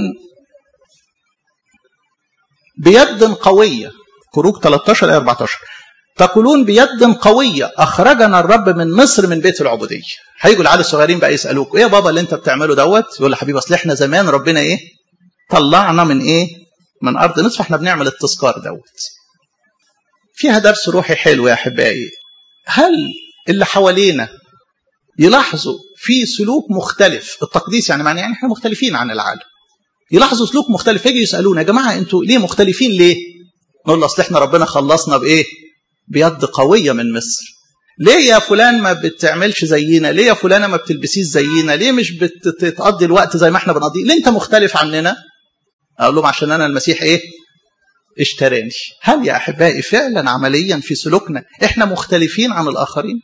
بيد قوية خروج 13 آية 14 تقولون بيد قوية أخرجنا الرب من مصر من بيت العبودية هيجوا العيال الصغيرين بقى يسألوك إيه يا بابا اللي أنت بتعمله دوت يقول له حبيبي أصل إحنا زمان ربنا إيه طلعنا من إيه من أرض نصف إحنا بنعمل التذكار دوت فيها درس روحي حلو يا أحبائي هل اللي حوالينا يلاحظوا في سلوك مختلف التقديس يعني معناه يعني احنا مختلفين عن العالم يلاحظوا سلوك مختلف يجي يسالونا يا جماعه انتوا ليه مختلفين ليه نقول له اصل احنا ربنا خلصنا بايه بيد قويه من مصر ليه يا فلان ما بتعملش زينا ليه يا فلانه ما بتلبسيش زينا ليه مش بتقضي الوقت زي ما احنا بنقضيه ليه انت مختلف عننا اقول لهم عشان انا المسيح ايه اشتراني هل يا احبائي فعلا عمليا في سلوكنا احنا مختلفين عن الاخرين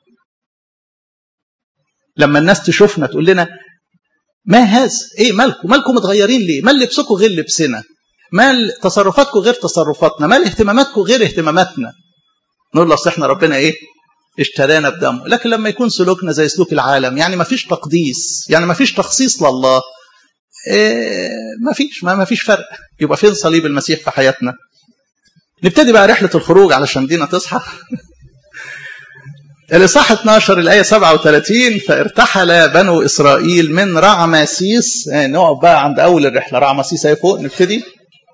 لما الناس تشوفنا تقول لنا ما هذا ايه مالكم مالكم متغيرين ليه مال لبسكم غير لبسنا مال تصرفاتكم غير تصرفاتنا مال اهتماماتكم غير اهتماماتنا نقول له اصل احنا ربنا ايه اشترانا بدمه لكن لما يكون سلوكنا زي سلوك العالم يعني ما فيش تقديس يعني ما فيش تخصيص لله إيه ما فيش ما, ما فيش فرق يبقى فين صليب المسيح في حياتنا نبتدي بقى رحلة الخروج علشان دينا تصحى الإصحاح 12 الآية 37 فارتحل بنو إسرائيل من رعماسيس يعني نقعد بقى عند أول الرحلة رعماسيس أهي فوق نبتدي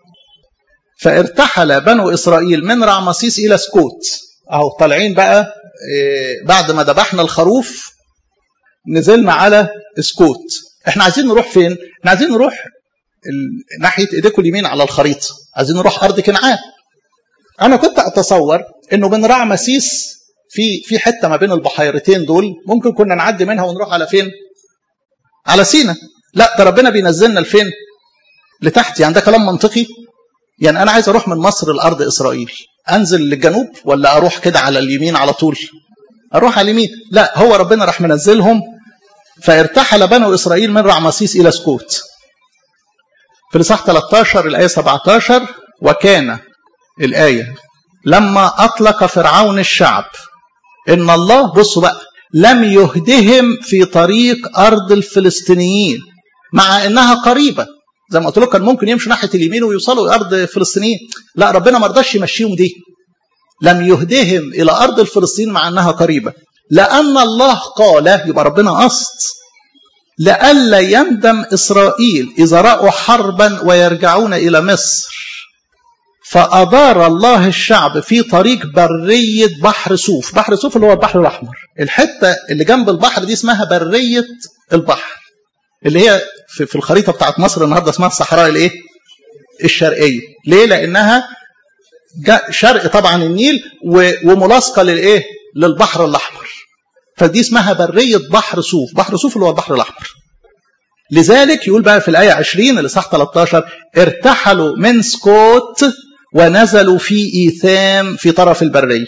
فارتحل بنو إسرائيل من رعماسيس إلى سكوت أهو طالعين بقى بعد ما ذبحنا الخروف نزلنا على سكوت احنا عايزين نروح فين؟ احنا عايزين نروح ناحية ايديكم اليمين على الخريطة عايزين نروح أرض كنعان أنا كنت أتصور إنه من رعمسيس في في حتة ما بين البحيرتين دول ممكن كنا نعدي منها ونروح على فين؟ على سينا لا ده ربنا بينزلنا لفين؟ لتحت يعني ده كلام منطقي يعني أنا عايز أروح من مصر لأرض إسرائيل أنزل للجنوب ولا أروح كده على اليمين على طول؟ أروح على اليمين لا هو ربنا راح منزلهم فارتحل بنو إسرائيل من رعمسيس إلى سكوت في الإصحاح 13 الآية 17 وكان الآية لما أطلق فرعون الشعب إن الله بصوا بقى لم يهدهم في طريق أرض الفلسطينيين مع إنها قريبة زي ما قلت لكم كان ممكن يمشوا ناحية اليمين ويوصلوا أرض الفلسطينيين لا ربنا ما رضاش يمشيهم دي لم يهدهم إلى أرض الفلسطين مع أنها قريبة لأن الله قال يبقى ربنا قصد لئلا يندم إسرائيل إذا رأوا حربا ويرجعون إلى مصر فأدار الله الشعب في طريق برية بحر سوف بحر سوف اللي هو البحر الأحمر الحتة اللي جنب البحر دي اسمها برية البحر اللي هي في, في الخريطة بتاعت مصر النهاردة اسمها الصحراء الايه الشرقية ليه لأنها شرق طبعا النيل وملاصقة للايه للبحر الأحمر فدي اسمها برية بحر صوف بحر صوف اللي هو البحر الأحمر لذلك يقول بقى في الآية 20 الإصحاح 13 ارتحلوا من سكوت ونزلوا في إيثام في طرف البرية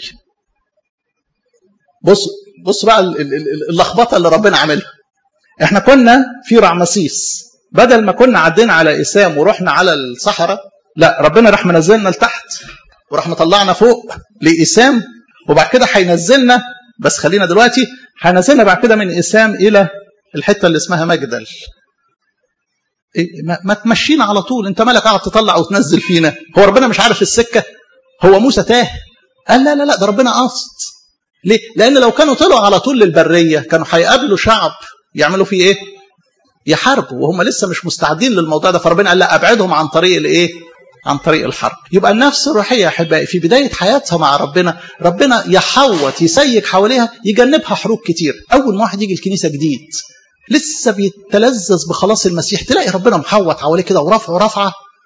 بص بص بقى اللخبطة اللي ربنا عاملها احنا كنا في رعمسيس بدل ما كنا عدينا على إيثام ورحنا على الصحراء لا ربنا راح منزلنا لتحت وراح مطلعنا فوق لإيثام وبعد كده هينزلنا بس خلينا دلوقتي هنزلنا بعد كده من إيثام إلى الحتة اللي اسمها مجدل إيه ما, ما تمشينا على طول انت مالك قاعد تطلع وتنزل فينا هو ربنا مش عارف السكة هو موسى تاه قال لا لا لا ده ربنا قصد ليه لأن لو كانوا طلعوا على طول للبرية كانوا هيقابلوا شعب يعملوا فيه ايه يحاربوا وهم لسه مش مستعدين للموضوع ده فربنا قال لا ابعدهم عن طريق الايه عن طريق الحرب يبقى النفس الروحيه يا احبائي في بدايه حياتها مع ربنا ربنا يحوط يسيك حواليها يجنبها حروب كتير اول ما واحد يجي الكنيسه جديد لسه بيتلذذ بخلاص المسيح تلاقي ربنا محوط حواليه كده ورفعه رفعه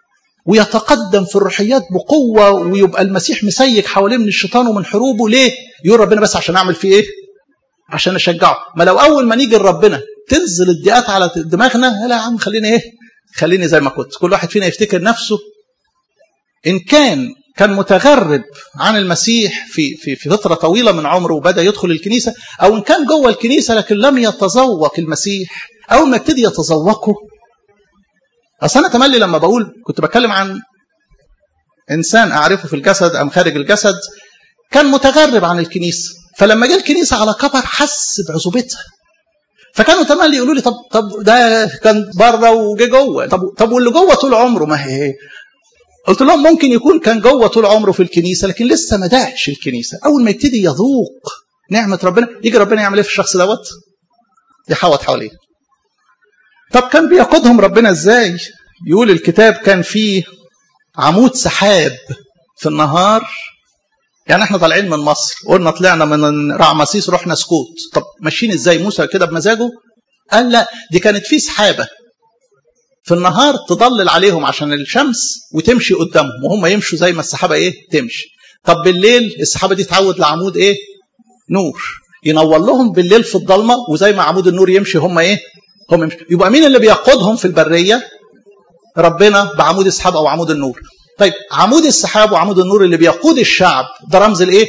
ويتقدم في الروحيات بقوة ويبقى المسيح مسيك حواليه من الشيطان ومن حروبه ليه؟ يقول ربنا بس عشان أعمل فيه إيه؟ عشان أشجعه ما لو أول ما نيجي لربنا تنزل الضيقات على دماغنا لا يا عم خليني إيه؟ خليني زي ما كنت كل واحد فينا يفتكر نفسه إن كان كان متغرب عن المسيح في في في فترة طويلة من عمره وبدأ يدخل الكنيسة أو إن كان جوه الكنيسة لكن لم يتذوق المسيح أول ما ابتدي يتذوقه أصل أنا تملي لما بقول كنت بتكلم عن إنسان أعرفه في الجسد أم خارج الجسد كان متغرب عن الكنيسة فلما جه الكنيسة على كبر حس بعزوبتها فكانوا تملي يقولوا لي طب طب ده كان بره وجه جوه طب طب واللي جوه طول عمره ما هي قلت لهم ممكن يكون كان جوه طول عمره في الكنيسه لكن لسه ما داعش الكنيسه اول ما يبتدي يذوق نعمه ربنا يجي ربنا يعمل ايه في الشخص دوت يحوط حواليه طب كان بيقودهم ربنا ازاي يقول الكتاب كان فيه عمود سحاب في النهار يعني احنا طالعين من مصر قلنا طلعنا من رعمسيس رحنا سكوت طب ماشيين ازاي موسى كده بمزاجه قال لا دي كانت في سحابه في النهار تضلل عليهم عشان الشمس وتمشي قدامهم وهم يمشوا زي ما السحابه ايه تمشي طب بالليل السحابه دي تعود لعمود ايه نور ينور لهم بالليل في الضلمه وزي ما عمود النور يمشي هم ايه هم يمشي يبقى مين اللي بيقودهم في البريه ربنا بعمود السحاب او عمود النور طيب عمود السحاب وعمود النور اللي بيقود الشعب ده رمز الايه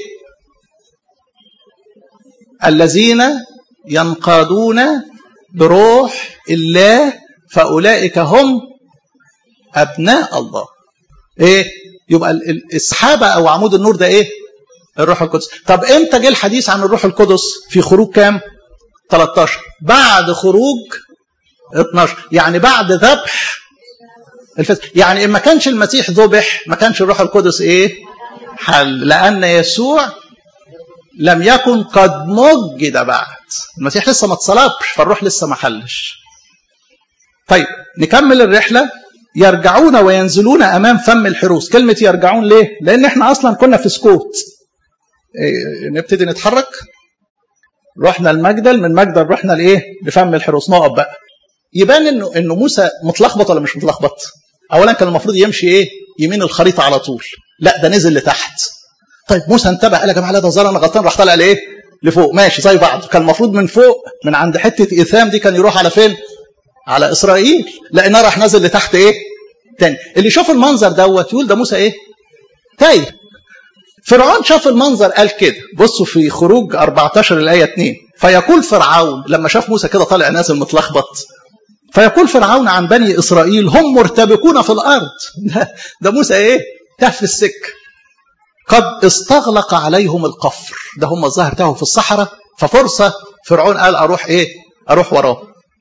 الذين ينقادون بروح الله فاولئك هم ابناء الله ايه يبقى السحابه او عمود النور ده ايه الروح القدس طب امتى جه الحديث عن الروح القدس في خروج كام 13 بعد خروج 12 يعني بعد ذبح الفسق يعني ان ما كانش المسيح ذبح ما كانش الروح القدس ايه حل لان يسوع لم يكن قد مجد بعد المسيح لسه ما اتصلبش فالروح لسه ما حلش طيب نكمل الرحله يرجعون وينزلون امام فم الحروس كلمه يرجعون ليه لان احنا اصلا كنا في سكوت إيه نبتدي نتحرك رحنا المجدل من مجدل رحنا لايه لفم الحروس نقف بقى يبان انه انه موسى متلخبط ولا مش متلخبط اولا كان المفروض يمشي ايه يمين الخريطه على طول لا ده نزل لتحت طيب موسى انتبه قال يا جماعه لا ده ظل انا غلطان راح طالع لايه لفوق ماشي زي بعض كان المفروض من فوق من عند حته ايثام دي كان يروح على فين على اسرائيل لانه راح نازل لتحت ايه تاني اللي يشوف المنظر دوت يقول ده موسى ايه تايه فرعون شاف المنظر قال كده بصوا في خروج 14 الايه 2 فيقول فرعون لما شاف موسى كده طالع نازل متلخبط فيقول فرعون عن بني اسرائيل هم مرتبكون في الارض ده, ده موسى ايه تاه في السك قد استغلق عليهم القفر ده هم الظاهر تاهوا في الصحراء ففرصه فرعون قال اروح ايه اروح وراه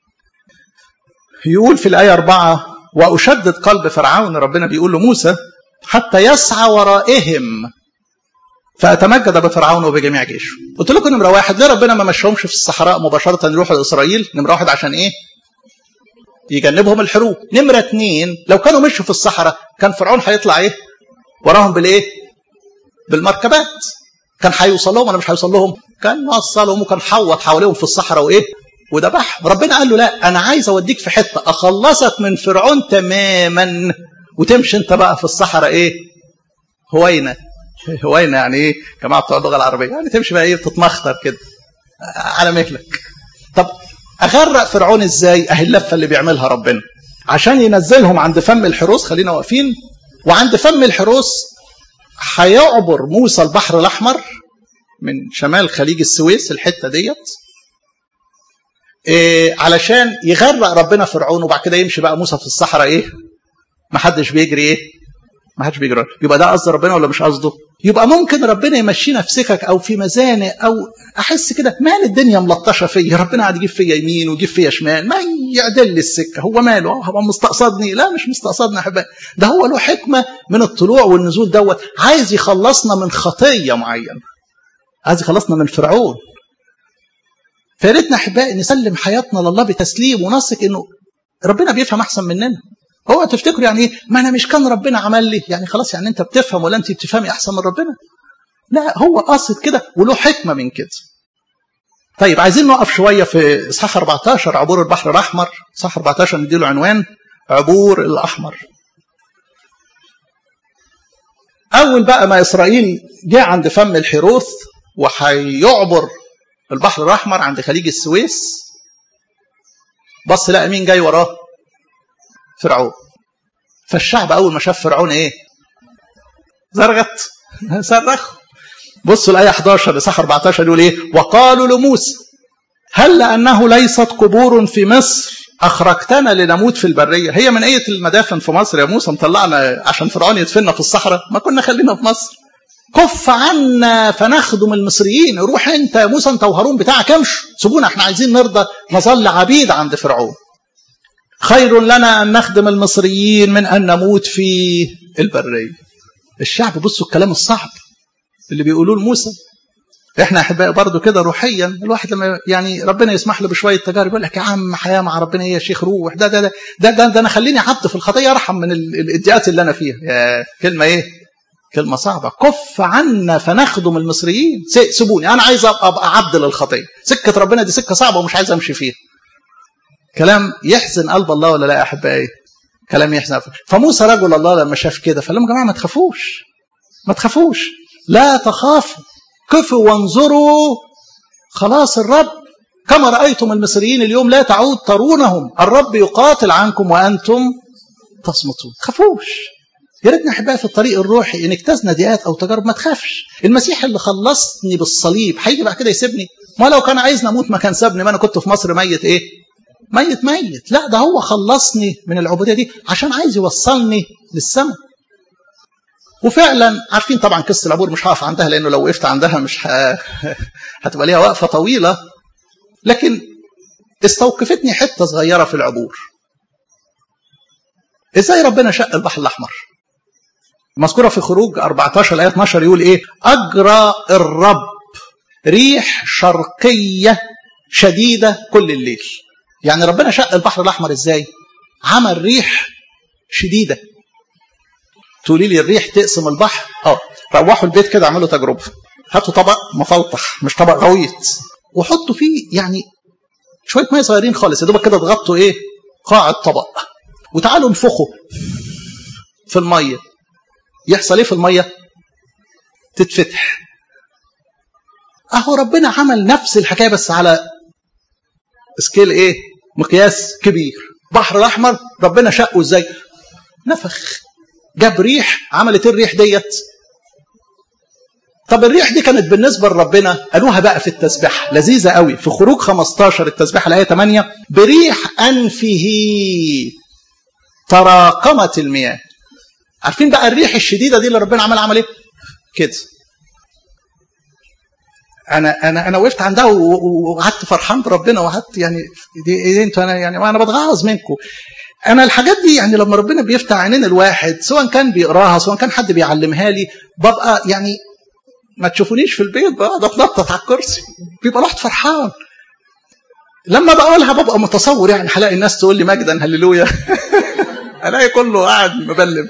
يقول في الايه أربعة واشدد قلب فرعون ربنا بيقول لموسى حتى يسعى ورائهم فأتمجد بفرعون وبجميع جيشه قلت لكم نمرة واحد ليه ربنا ما مشهمش في الصحراء مباشرة يروحوا لإسرائيل نمرة واحد عشان إيه يجنبهم الحروب نمرة اتنين لو كانوا مشوا في الصحراء كان فرعون هيطلع إيه وراهم بالإيه بالمركبات كان هيوصل لهم ولا مش هيوصل لهم كان وصلهم وكان حوط حواليهم في الصحراء وإيه وذبحهم ربنا قال له لا أنا عايز أوديك في حتة أخلصك من فرعون تماما وتمشي أنت بقى في الصحراء إيه هوينة هوينة يعني ايه جماعه بتوع اللغه العربيه يعني تمشي بقى ايه بتتمخطر كده على مهلك طب اغرق فرعون ازاي اهي اللفه اللي بيعملها ربنا عشان ينزلهم عند فم الحروس خلينا واقفين وعند فم الحروس هيعبر موسى البحر الاحمر من شمال خليج السويس الحته ديت إيه علشان يغرق ربنا فرعون وبعد كده يمشي بقى موسى في الصحراء ايه ما حدش بيجري ايه ما حدش بيجري يبقى ده قصد ربنا ولا مش قصده يبقى ممكن ربنا يمشينا في سكك او في مزانق او احس كده مال الدنيا ملطشه فيا ربنا قاعد يجيب فيا يمين ويجيب فيا شمال ما يعدل لي السكه هو ماله هو مستقصدني لا مش مستقصدني احبائي ده هو له حكمه من الطلوع والنزول دوت عايز يخلصنا من خطيه معينه عايز يخلصنا من فرعون فيا ريتنا احبائي نسلم حياتنا لله بتسليم ونثق انه ربنا بيفهم احسن مننا هو تفتكروا يعني ايه ما انا مش كان ربنا عمل لي يعني خلاص يعني انت بتفهم ولا انت بتفهمي احسن من ربنا لا هو قاصد كده وله حكمه من كده طيب عايزين نقف شويه في اصحاح 14 عبور البحر الاحمر اصحاح 14 نديله عنوان عبور الاحمر اول بقى ما اسرائيل جه عند فم الحروث وهيعبر البحر الاحمر عند خليج السويس بص لقى مين جاي وراه فرعون فالشعب اول ما شاف فرعون ايه زرغت صرخ بصوا الايه 11 اصحاح 14 يقول ايه وقالوا لموسى هل لانه ليست قبور في مصر اخرجتنا لنموت في البريه هي من ايه المدافن في مصر يا موسى مطلعنا عشان فرعون يدفننا في الصحراء ما كنا خلينا في مصر كف عنا فنخدم المصريين روح انت يا موسى انت وهارون بتاعك امشوا سيبونا احنا عايزين نرضى نظل عبيد عند فرعون خير لنا ان نخدم المصريين من ان نموت في البريه الشعب بصوا الكلام الصعب اللي بيقولوه لموسى احنا احبائي برضه كده روحيا الواحد لما يعني ربنا يسمح له بشويه تجارب يقول لك يا عم حياه مع ربنا ايه يا شيخ روح ده ده ده ده, ده, ده انا خليني عبد في الخطيه ارحم من الاديات اللي انا فيها يا كلمه ايه؟ كلمه صعبه كف عنا فنخدم المصريين سيبوني انا عايز ابقى عبد للخطيه سكه ربنا دي سكه صعبه ومش عايز امشي فيها كلام يحزن قلب الله ولا لا يا احبائي كلام يحزن فموسى رجل الله لما شاف كده فقال لهم يا جماعه ما تخافوش ما تخافوش لا تخافوا كفوا وانظروا خلاص الرب كما رأيتم المصريين اليوم لا تعود ترونهم الرب يقاتل عنكم وأنتم تصمتون تخافوش يا ريتنا احبائي في الطريق الروحي ان اجتزنا ضيقات او تجارب ما تخافش المسيح اللي خلصني بالصليب هيجي بعد كده يسيبني ما لو كان عايزني اموت ما كان سابني ما انا كنت في مصر ميت ايه ميت ميت لا ده هو خلصني من العبوديه دي عشان عايز يوصلني للسماء وفعلا عارفين طبعا قصه العبور مش هقف عندها لانه لو وقفت عندها مش ه... هتبقى ليها وقفه طويله لكن استوقفتني حته صغيره في العبور ازاي ربنا شق البحر الاحمر مذكوره في خروج 14 الايه 12 يقول ايه اجرى الرب ريح شرقيه شديده كل الليل يعني ربنا شق البحر الاحمر ازاي عمل ريح شديده تقولي لي الريح تقسم البحر اه روحوا البيت كده اعملوا تجربه هاتوا طبق مفلطح مش طبق غويط وحطوا فيه يعني شويه ميه صغيرين خالص يا دوبك كده تغطوا ايه قاع الطبق وتعالوا انفخوا في الميه يحصل ايه في الميه تتفتح اهو ربنا عمل نفس الحكايه بس على سكيل ايه مقياس كبير بحر الاحمر ربنا شقه ازاي نفخ جاب ريح عملت الريح ديت طب الريح دي كانت بالنسبة لربنا قالوها بقى في التسبيح لذيذة قوي في خروج 15 التسبيح الآية 8 بريح أنفه تراكمت المياه عارفين بقى الريح الشديدة دي اللي ربنا عمل عمل ايه كده انا انا انا وقفت عندها وقعدت فرحان بربنا وقعدت يعني دي, دي انتوا انا يعني انا بتغاظ منكم انا الحاجات دي يعني لما ربنا بيفتح عينين الواحد سواء كان بيقراها سواء كان حد بيعلمها لي ببقى يعني ما تشوفونيش في البيت بقعد اتنطط على الكرسي بيبقى الواحد فرحان لما بقولها ببقى متصور يعني هلاقي الناس تقول لي مجدا هللويا الاقي كله قاعد مبلم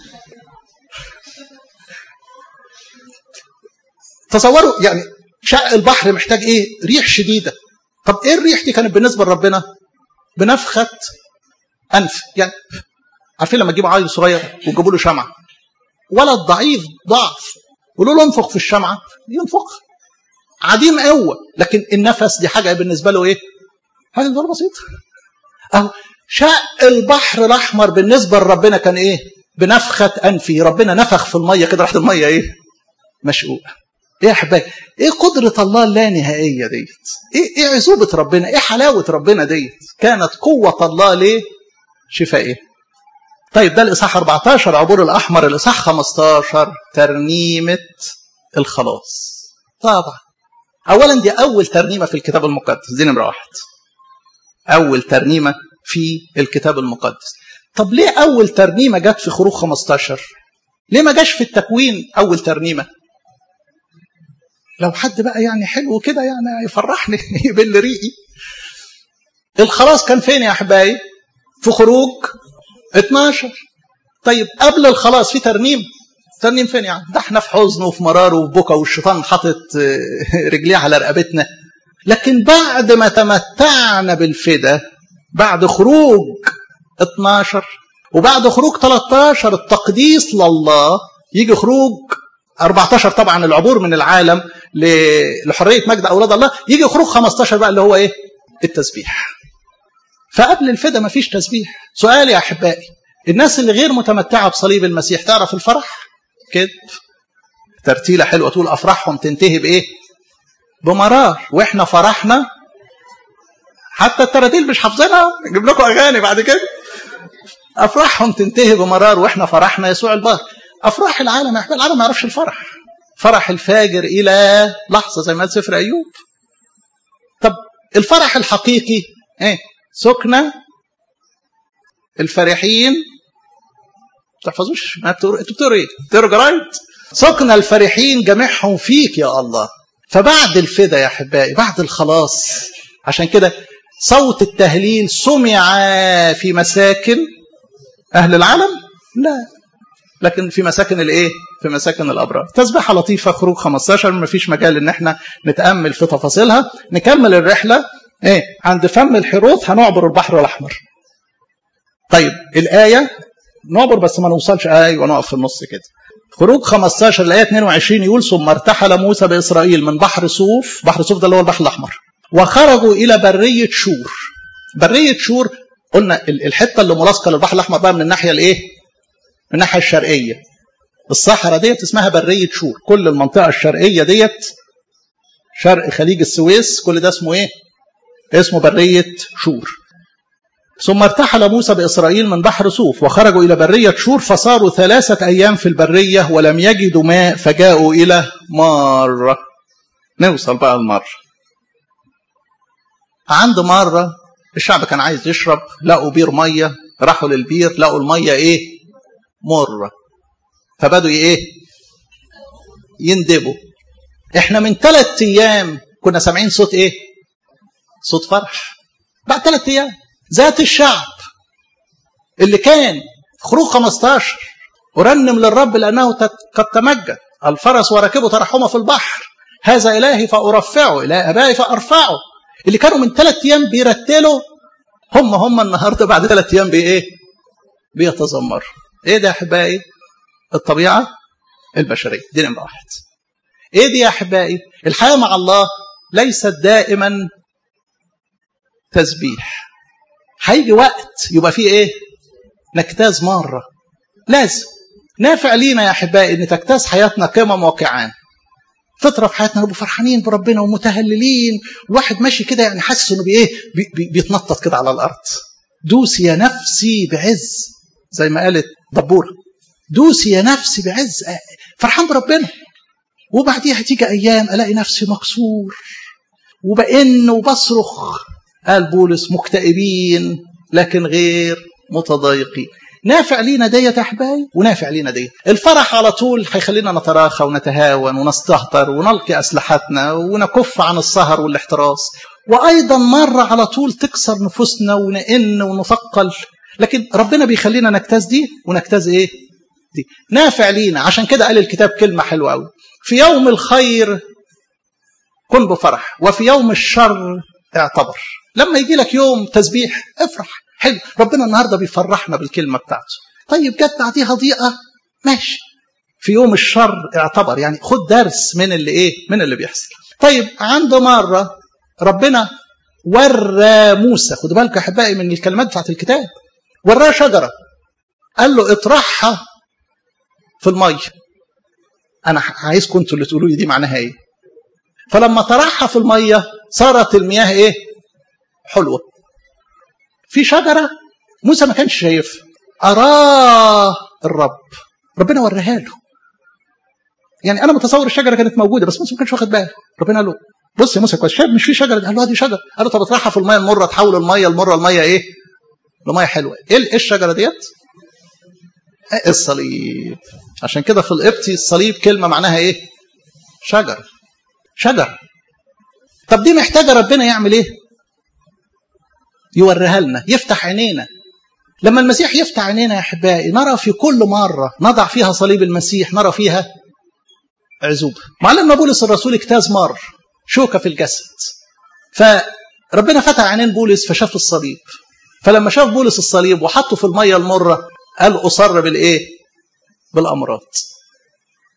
تصوروا يعني شق البحر محتاج ايه ريح شديده طب ايه الريح دي كانت بالنسبه لربنا بنفخه انف يعني عارفين لما تجيبوا عيل صغير وتجيبوا له شمعه ولد ضعيف ضعف قولوا له انفخ في الشمعه ينفخ عديم قوه لكن النفس دي حاجه بالنسبه له ايه؟ حاجه بالنسبه له بسيطه اهو شق البحر الاحمر بالنسبه لربنا كان ايه؟ بنفخه انفه ربنا نفخ في الميه كده راحت الميه ايه؟ مشقوقه ايه يا احبائي؟ ايه قدره الله اللانهائيه ديت؟ ايه ايه عزوبه ربنا؟ ايه حلاوه ربنا ديت؟ كانت قوه الله ليه؟ شفائه. طيب ده الاصحاح 14 عبور الاحمر الاصحاح 15 ترنيمه الخلاص. طبعا اولا دي اول ترنيمه في الكتاب المقدس دي نمره واحد. اول ترنيمه في الكتاب المقدس. طب ليه اول ترنيمه جت في خروج 15؟ ليه ما جاش في التكوين اول ترنيمه؟ لو حد بقى يعني حلو كده يعني يفرحني يبل ريقي الخلاص كان فين يا احبائي في خروج 12 طيب قبل الخلاص في ترنيم ترنيم فين يعني ده احنا في حزن وفي مرار وفي بكا والشيطان حاطط رجليه على رقبتنا لكن بعد ما تمتعنا بالفدا بعد خروج 12 وبعد خروج 13 التقديس لله يجي خروج 14 طبعا العبور من العالم لحريه مجد اولاد الله يجي خروج 15 بقى اللي هو ايه التسبيح فقبل الفدا مفيش تسبيح سؤال يا احبائي الناس اللي غير متمتعه بصليب المسيح تعرف الفرح كده ترتيله حلوه تقول افراحهم تنتهي بايه بمرار واحنا فرحنا حتى التراتيل مش حافظينها نجيب لكم اغاني بعد كده افراحهم تنتهي بمرار واحنا فرحنا يسوع البار افراح العالم يا احبائي العالم ما يعرفش الفرح فرح الفاجر الى لحظه زي ما قال سفر ايوب طب الفرح الحقيقي ايه سكنة الفرحين ما تحفظوش ما انتوا بتقروا ايه؟ بتقروا جرايد؟ سكن الفرحين جميعهم فيك يا الله فبعد الفدا يا احبائي بعد الخلاص عشان كده صوت التهليل سمع في مساكن اهل العالم لا لكن في مساكن الايه في مساكن الابرار تسبيحه لطيفه خروج 15 ما فيش مجال ان احنا نتامل في تفاصيلها نكمل الرحله ايه عند فم الحروث هنعبر البحر الاحمر طيب الايه نعبر بس ما نوصلش ايوه نقف في النص كده خروج 15 الايه 22 يقول ثم ارتحل موسى باسرائيل من بحر صوف بحر صوف ده اللي هو البحر الاحمر وخرجوا الى بريه شور بريه شور قلنا الحته اللي ملاصقه للبحر الاحمر بقى من الناحيه الايه من الناحيه الشرقيه الصحراء ديت اسمها بريه شور كل المنطقه الشرقيه ديت شرق خليج السويس كل ده اسمه ايه اسمه بريه شور ثم ارتحل موسى بإسرائيل من بحر صوف وخرجوا إلى برية شور فصاروا ثلاثة أيام في البرية ولم يجدوا ماء فجاءوا إلى مرة نوصل بقى المرة عند مرة الشعب كان عايز يشرب لقوا بير مية راحوا للبير لقوا المية إيه مرة فبدوا إيه يندبوا إحنا من ثلاثة أيام كنا سامعين صوت إيه صوت فرح بعد ثلاثة أيام ذات الشعب اللي كان خروج 15 أرنم للرب لأنه قد تمجد الفرس وركبه ترحمه في البحر هذا إلهي فأرفعه إله أبائي فأرفعه اللي كانوا من ثلاث أيام بيرتلوا هم هم النهارده بعد ثلاث أيام بإيه؟ بيتذمروا إيه ده يا أحبائي؟ الطبيعة البشرية دي نمرة واحد إيه دي يا أحبائي؟ الحياة مع الله ليست دائما تسبيح هيجي وقت يبقى فيه ايه نجتاز مرة لازم نافع لينا يا احبائي ان تجتاز حياتنا قمم وقعان فترة في حياتنا نبقى فرحانين بربنا ومتهللين الواحد ماشي كده يعني حاسس انه بايه بي بي بيتنطط كده على الارض دوسي يا نفسي بعز زي ما قالت دبوره دوسي يا نفسي بعز فرحان بربنا وبعديها تيجي ايام الاقي نفسي مكسور وبئن وبصرخ قال بولس مكتئبين لكن غير متضايقين نافع لينا ديت يا احبائي ونافع لينا ديت الفرح على طول هيخلينا نتراخى ونتهاون ونستهتر ونلقي اسلحتنا ونكف عن السهر والاحتراس وايضا مره على طول تكسر نفوسنا ونئن ونثقل لكن ربنا بيخلينا نجتاز دي ونجتاز ايه دي نافع لينا عشان كده قال الكتاب كلمه حلوه قوي في يوم الخير كن بفرح وفي يوم الشر اعتبر لما يجي لك يوم تسبيح افرح حلو ربنا النهارده بيفرحنا بالكلمه بتاعته طيب جت بعديها ضيقه ماشي في يوم الشر اعتبر يعني خد درس من اللي ايه من اللي بيحصل طيب عنده مره ربنا ورى موسى خدوا بالكم يا احبائي من الكلمات بتاعت الكتاب وراه شجره قال له اطرحها في الميه انا عايزكم انتوا اللي تقولوا لي دي معناها ايه فلما طرحها في الميه صارت المياه ايه حلوة في شجرة موسى ما كانش شايفها أراه الرب ربنا وراها له يعني أنا متصور الشجرة كانت موجودة بس موسى ما كانش واخد باله ربنا قال له بص يا موسى كويس شايف مش في شجرة قال له دي شجرة قال له طب اطرحها في المية المرة تحول المية المرة المية إيه؟ المية حلوة إيه الشجرة ديت؟ الصليب عشان كده في القبطي الصليب كلمة معناها إيه؟ شجر شجر طب دي محتاجة ربنا يعمل إيه؟ يوريها لنا يفتح عينينا لما المسيح يفتح عينينا يا احبائي نرى في كل مره نضع فيها صليب المسيح نرى فيها عزوبه معلمنا بولس الرسول اجتاز مر شوكه في الجسد فربنا فتح عينين بولس فشاف الصليب فلما شاف بولس الصليب وحطه في الميه المره قال اصر بالايه بالامراض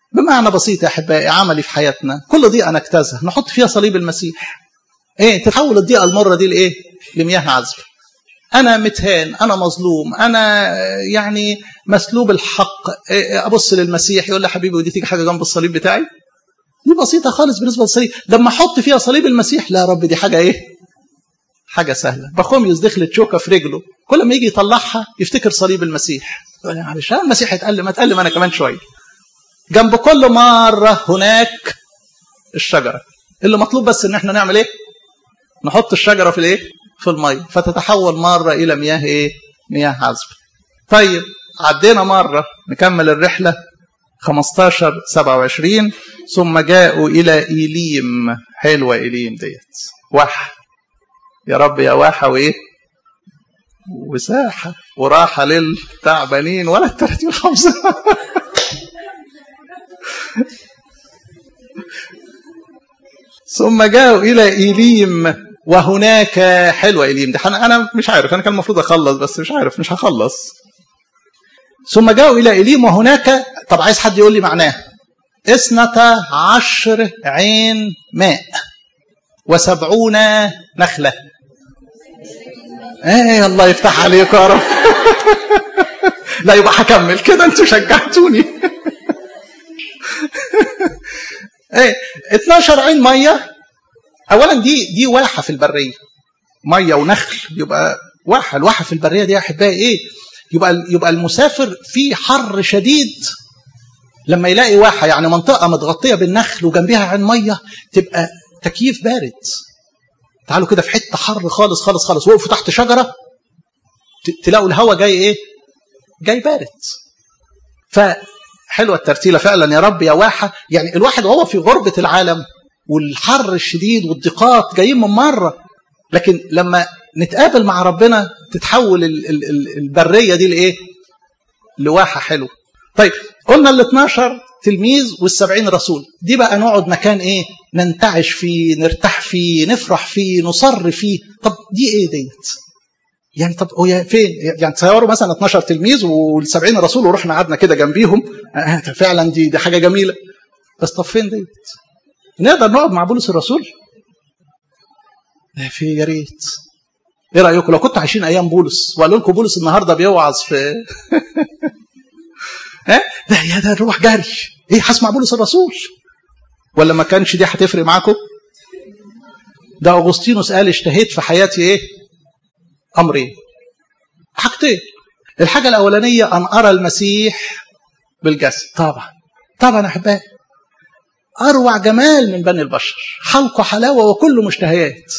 بمعنى بسيط يا احبائي عملي في حياتنا كل ضيقه نجتازها نحط فيها صليب المسيح ايه تتحول الضيقه المره دي لايه لمياه عذبه انا متهان انا مظلوم انا يعني مسلوب الحق إيه ابص للمسيح يقول لي حبيبي ودي تيجي حاجه جنب الصليب بتاعي دي بسيطه خالص بالنسبه للصليب لما احط فيها صليب المسيح لا يا رب دي حاجه ايه حاجه سهله بخوميوس دخلت شوكه في رجله كل ما يجي يطلعها يفتكر صليب المسيح يقول يا معلش المسيح يتألم اتألم انا كمان شويه جنب كل مره هناك الشجره اللي مطلوب بس ان احنا نعمل ايه نحط الشجره في الايه في الميه فتتحول مره الى مياه ايه مياه عذبه طيب عدينا مره نكمل الرحله 15 27 ثم جاءوا الى ايليم حلوه ايليم ديت واحه يا رب يا واحه وايه وساحه وراحه للتعبانين ولا الترتيب خمسه ثم جاءوا الى ايليم وهناك حلوه ايليم دي انا مش عارف انا كان المفروض اخلص بس مش عارف مش هخلص ثم جاءوا الى ايليم وهناك طب عايز حد يقول لي معناه اثنتا عشر عين ماء وسبعون نخلة ايه الله يفتح عليك يا رب لا يبقى هكمل كده انتوا شجعتوني ايه 12 عين ميه اولا دي دي واحه في البريه ميه ونخل يبقى واحه الواحه في البريه دي يا احبائي ايه يبقى يبقى المسافر في حر شديد لما يلاقي واحه يعني منطقه متغطيه بالنخل وجنبها عين ميه تبقى تكييف بارد تعالوا كده في حته حر خالص خالص خالص وقفوا تحت شجره تلاقوا الهواء جاي ايه جاي بارد فحلوه الترتيله فعلا يا رب يا واحه يعني الواحد وهو في غربه العالم والحر الشديد والضيقات جايين من مره لكن لما نتقابل مع ربنا تتحول البريه دي لايه لواحه حلو طيب قلنا ال 12 تلميذ وال70 رسول دي بقى نقعد مكان ايه ننتعش فيه نرتاح فيه نفرح فيه نصر فيه طب دي ايه ديت يعني طب هو فين يعني تصوروا مثلا 12 تلميذ وال70 رسول ورحنا قعدنا كده جنبيهم آه فعلا دي دي حاجه جميله بس طب فين ديت نقدر نقعد مع بولس الرسول في يا ريت ايه رايكم لو كنتوا عايشين ايام بولس وقالوا لكم بولس النهارده بيوعظ في ها لا يا ده نروح جري ايه هسمع بولس الرسول ولا ما كانش دي هتفرق معاكم ده اغسطينوس قال اشتهيت في حياتي ايه امرين حاجتين الحاجه الاولانيه ان ارى المسيح بالجسد طبعا طبعا احبائي اروع جمال من بني البشر حلق حلاوه وكل مشتهيات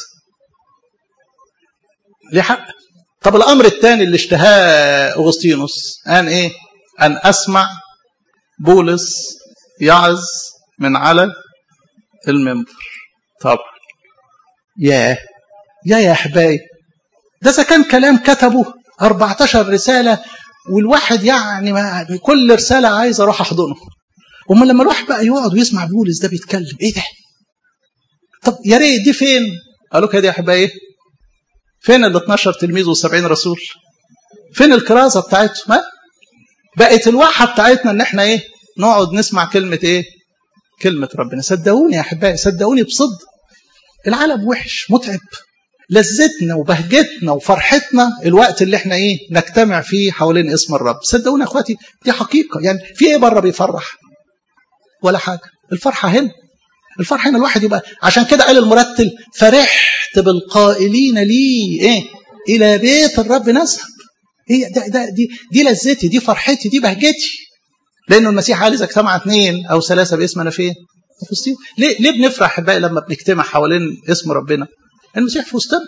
ليه حق طب الامر الثاني اللي اشتهاه اغسطينوس ان ايه ان اسمع بولس يعظ من على المنبر طبعا ياه يا يا احبائي ده اذا كان كلام كتبه 14 رساله والواحد يعني ما كل رساله عايز اروح احضنه امال لما الواحد بقى يقعد ويسمع بولس ده بيتكلم ايه ده طب يا ريت دي فين قالوا كده يا احبائي فين ال 12 تلميذ وال70 رسول فين الكرازه بتاعتهم ها بقت الواحه بتاعتنا ان احنا ايه نقعد نسمع كلمه ايه كلمه ربنا صدقوني يا احبائي صدقوني بصدق العالم وحش متعب لذتنا وبهجتنا وفرحتنا الوقت اللي احنا ايه نجتمع فيه حوالين اسم الرب صدقوني يا اخواتي دي حقيقه يعني في ايه بره بيفرح ولا حاجه الفرحه هنا الفرحه هنا الواحد يبقى عشان كده قال المرتل فرحت بالقائلين لي ايه الى بيت الرب نذهب هي ده ده دي دي لذتي دي فرحتي دي بهجتي لانه المسيح قال اذا اجتمع اثنين او ثلاثه باسمنا فين؟ في وسطهم ليه ليه بنفرح بقى لما بنجتمع حوالين اسم ربنا؟ المسيح في وسطنا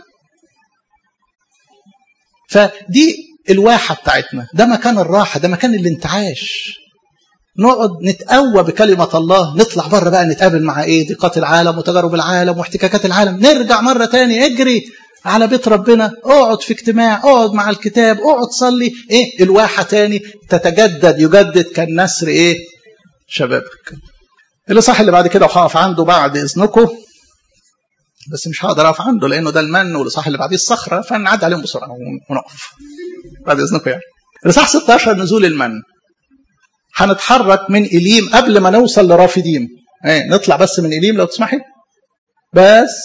فدي الواحة بتاعتنا ده مكان الراحة ده مكان الانتعاش نقعد نتقوى بكلمة الله نطلع بره بقى نتقابل مع ايه ضيقات العالم وتجارب العالم واحتكاكات العالم نرجع مرة تاني اجري على بيت ربنا اقعد في اجتماع اقعد مع الكتاب اقعد صلي ايه الواحة تاني تتجدد يجدد كالنسر ايه شبابك الاصحاح اللي بعد كده وهقف عنده بعد اذنكم بس مش هقدر اقف عنده لانه ده المن والاصحاح اللي بعديه الصخره فنعدي عليهم بسرعه ونقف بعد اذنكم يعني الاصحاح 16 نزول المن هنتحرك من إليم قبل ما نوصل لرافديم ايه نطلع بس من إليم لو تسمحي بس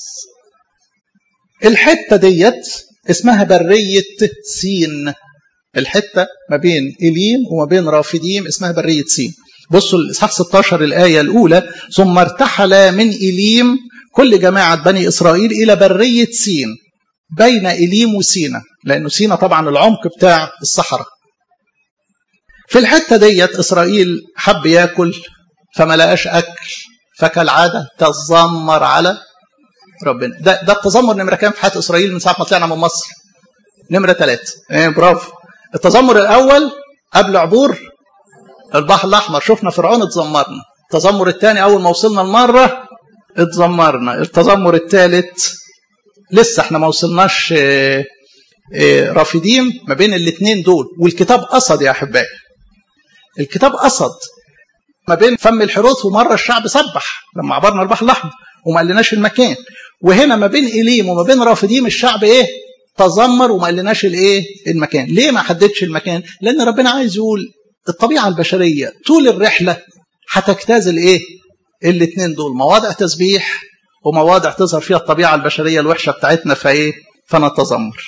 الحتة ديت اسمها برية سين الحتة ما بين إليم وما بين رافديم اسمها برية سين بصوا الإصحاح 16 الآية الأولى ثم ارتحل من إليم كل جماعة بني إسرائيل إلى برية سين بين إليم وسينا لأنه سينا طبعا العمق بتاع الصحراء في الحتة ديت إسرائيل حب ياكل فما لقاش أكل فكالعادة تذمر على ربنا ده, ده التذمر نمرة كام في حياة إسرائيل من ساعة ما طلعنا من مصر نمرة ثلاثة ايه برافو التذمر الأول قبل عبور البحر الأحمر شفنا فرعون اتذمرنا التذمر الثاني أول ما وصلنا المرة اتذمرنا التذمر الثالث لسه احنا ما وصلناش اه اه رافدين ما بين الاثنين دول والكتاب قصد يا أحبائي الكتاب قصد ما بين فم الحروث ومرة الشعب سبح لما عبرنا البحر الأحمر وما قلناش المكان وهنا ما بين إليم وما بين رافديم الشعب إيه تذمر وما قلناش الإيه المكان ليه ما حددش المكان لأن ربنا عايز يقول الطبيعة البشرية طول الرحلة هتجتاز الإيه الاثنين دول مواضع تسبيح ومواضع تظهر فيها الطبيعة البشرية الوحشة بتاعتنا فإيه فنتذمر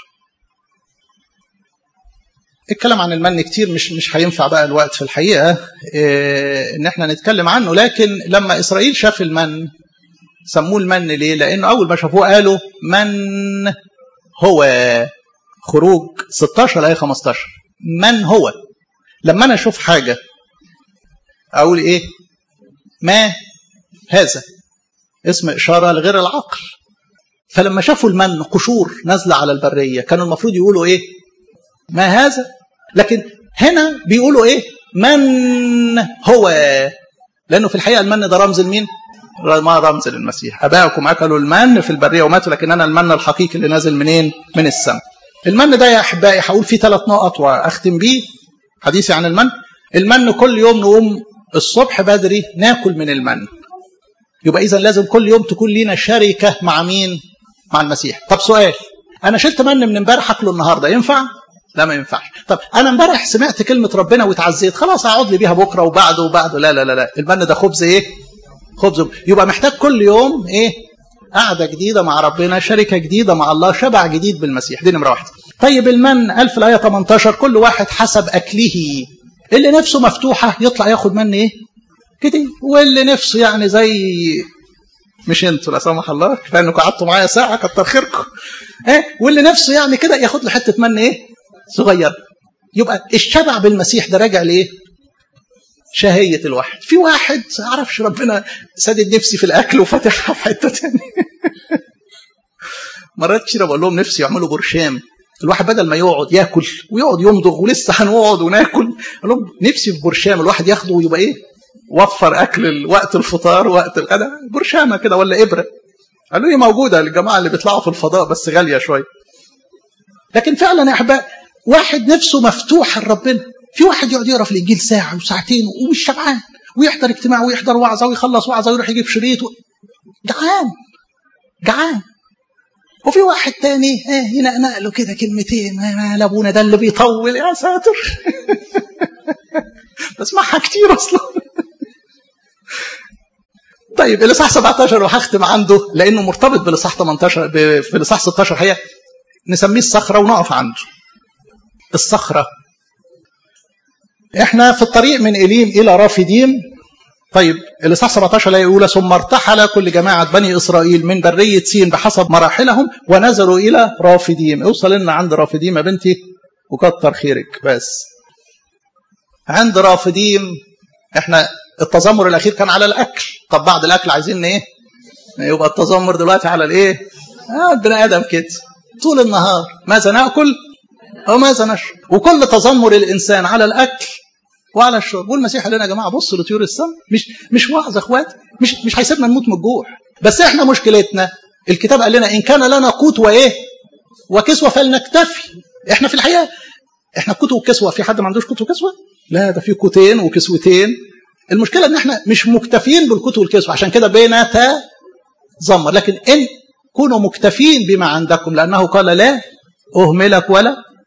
الكلام عن المن كتير مش مش هينفع بقى الوقت في الحقيقة إيه ان احنا نتكلم عنه لكن لما اسرائيل شاف المن سموه المن ليه لانه اول ما شافوه قالوا من هو خروج 16 ايه 15 من هو لما انا اشوف حاجة اقول ايه ما هذا اسم اشارة لغير العقل فلما شافوا المن قشور نازلة على البرية كانوا المفروض يقولوا ايه ما هذا لكن هنا بيقولوا ايه من هو لانه في الحقيقه المن ده رمز لمين ما رمز للمسيح ابائكم اكلوا المن في البريه وماتوا لكن انا المن الحقيقي اللي نازل منين من السماء المن ده يا احبائي هقول فيه ثلاث نقط واختم بيه حديثي عن المن المن كل يوم نقوم الصبح بدري ناكل من المن يبقى اذا لازم كل يوم تكون لينا شركه مع مين مع المسيح طب سؤال انا شلت من من امبارح اكله النهارده ينفع لا ما ينفعش طب انا امبارح سمعت كلمه ربنا واتعزيت خلاص اقعد لي بيها بكره وبعده وبعده لا لا لا لا المن ده خبز ايه خبز يبقى محتاج كل يوم ايه قعده جديده مع ربنا شركه جديده مع الله شبع جديد بالمسيح دي نمره واحده طيب المن قال في الايه 18 كل واحد حسب اكله اللي نفسه مفتوحه يطلع ياخد من ايه كده واللي نفسه يعني زي مش انتوا لا سمح الله كفايه انكم قعدتوا معايا ساعه كتر خيركم ايه واللي نفسه يعني كده ياخد له حته من ايه صغير يبقى الشبع بالمسيح ده راجع لايه شهية الواحد في واحد عرفش ربنا سدد نفسي في الأكل وفتحها في حتة تانية مرات كتير بقول لهم نفسي يعملوا برشام الواحد بدل ما يقعد ياكل ويقعد يمضغ ولسه هنقعد وناكل اقول لهم نفسي في برشام الواحد ياخده ويبقى ايه وفر اكل وقت الفطار وقت الغداء برشامه كده ولا ابره قالوا لي موجوده للجماعه اللي بيطلعوا في الفضاء بس غاليه شويه لكن فعلا يا احباب واحد نفسه مفتوح لربنا في واحد يقعد يقرا في الانجيل ساعه وساعتين ومش شبعان ويحضر اجتماع ويحضر وعظه ويخلص وعظه ويروح يجيب شريط و... جعان جعان وفي واحد تاني اه ينقنق له كده كلمتين ما لابونا ده اللي بيطول يا ساتر بسمعها كتير اصلا طيب الاصحاح 17 وهختم عنده لانه مرتبط بالاصحاح 18 في الاصحاح 16 هي نسميه الصخره ونقف عنده الصخره احنا في الطريق من اليم الى رافديم طيب الاصحاح 17 الايه الاولى ثم ارتحل كل جماعه بني اسرائيل من بريه سين بحسب مراحلهم ونزلوا الى رافديم اوصل لنا عند رافديم يا بنتي وكتر خيرك بس عند رافديم احنا التذمر الاخير كان على الاكل طب بعد الاكل عايزين ايه يبقى التذمر دلوقتي على الايه آه بني ادم كده طول النهار ماذا ناكل وماذا نشرب وكل تذمر الانسان على الاكل وعلى الشرب والمسيح قال لنا يا جماعه بصوا لطيور السماء مش مش وعظ اخوات مش مش هيسيبنا نموت من الجوع بس احنا مشكلتنا الكتاب قال لنا ان كان لنا قوت وايه وكسوه فلنكتفي احنا في الحقيقه احنا قوت وكسوه في حد ما عندوش قوت وكسوه لا ده في قوتين وكسوتين المشكله ان احنا مش مكتفين بالقوت والكسوه عشان كده بنتذمر لكن ان كونوا مكتفين بما عندكم لانه قال لا اهملك ولا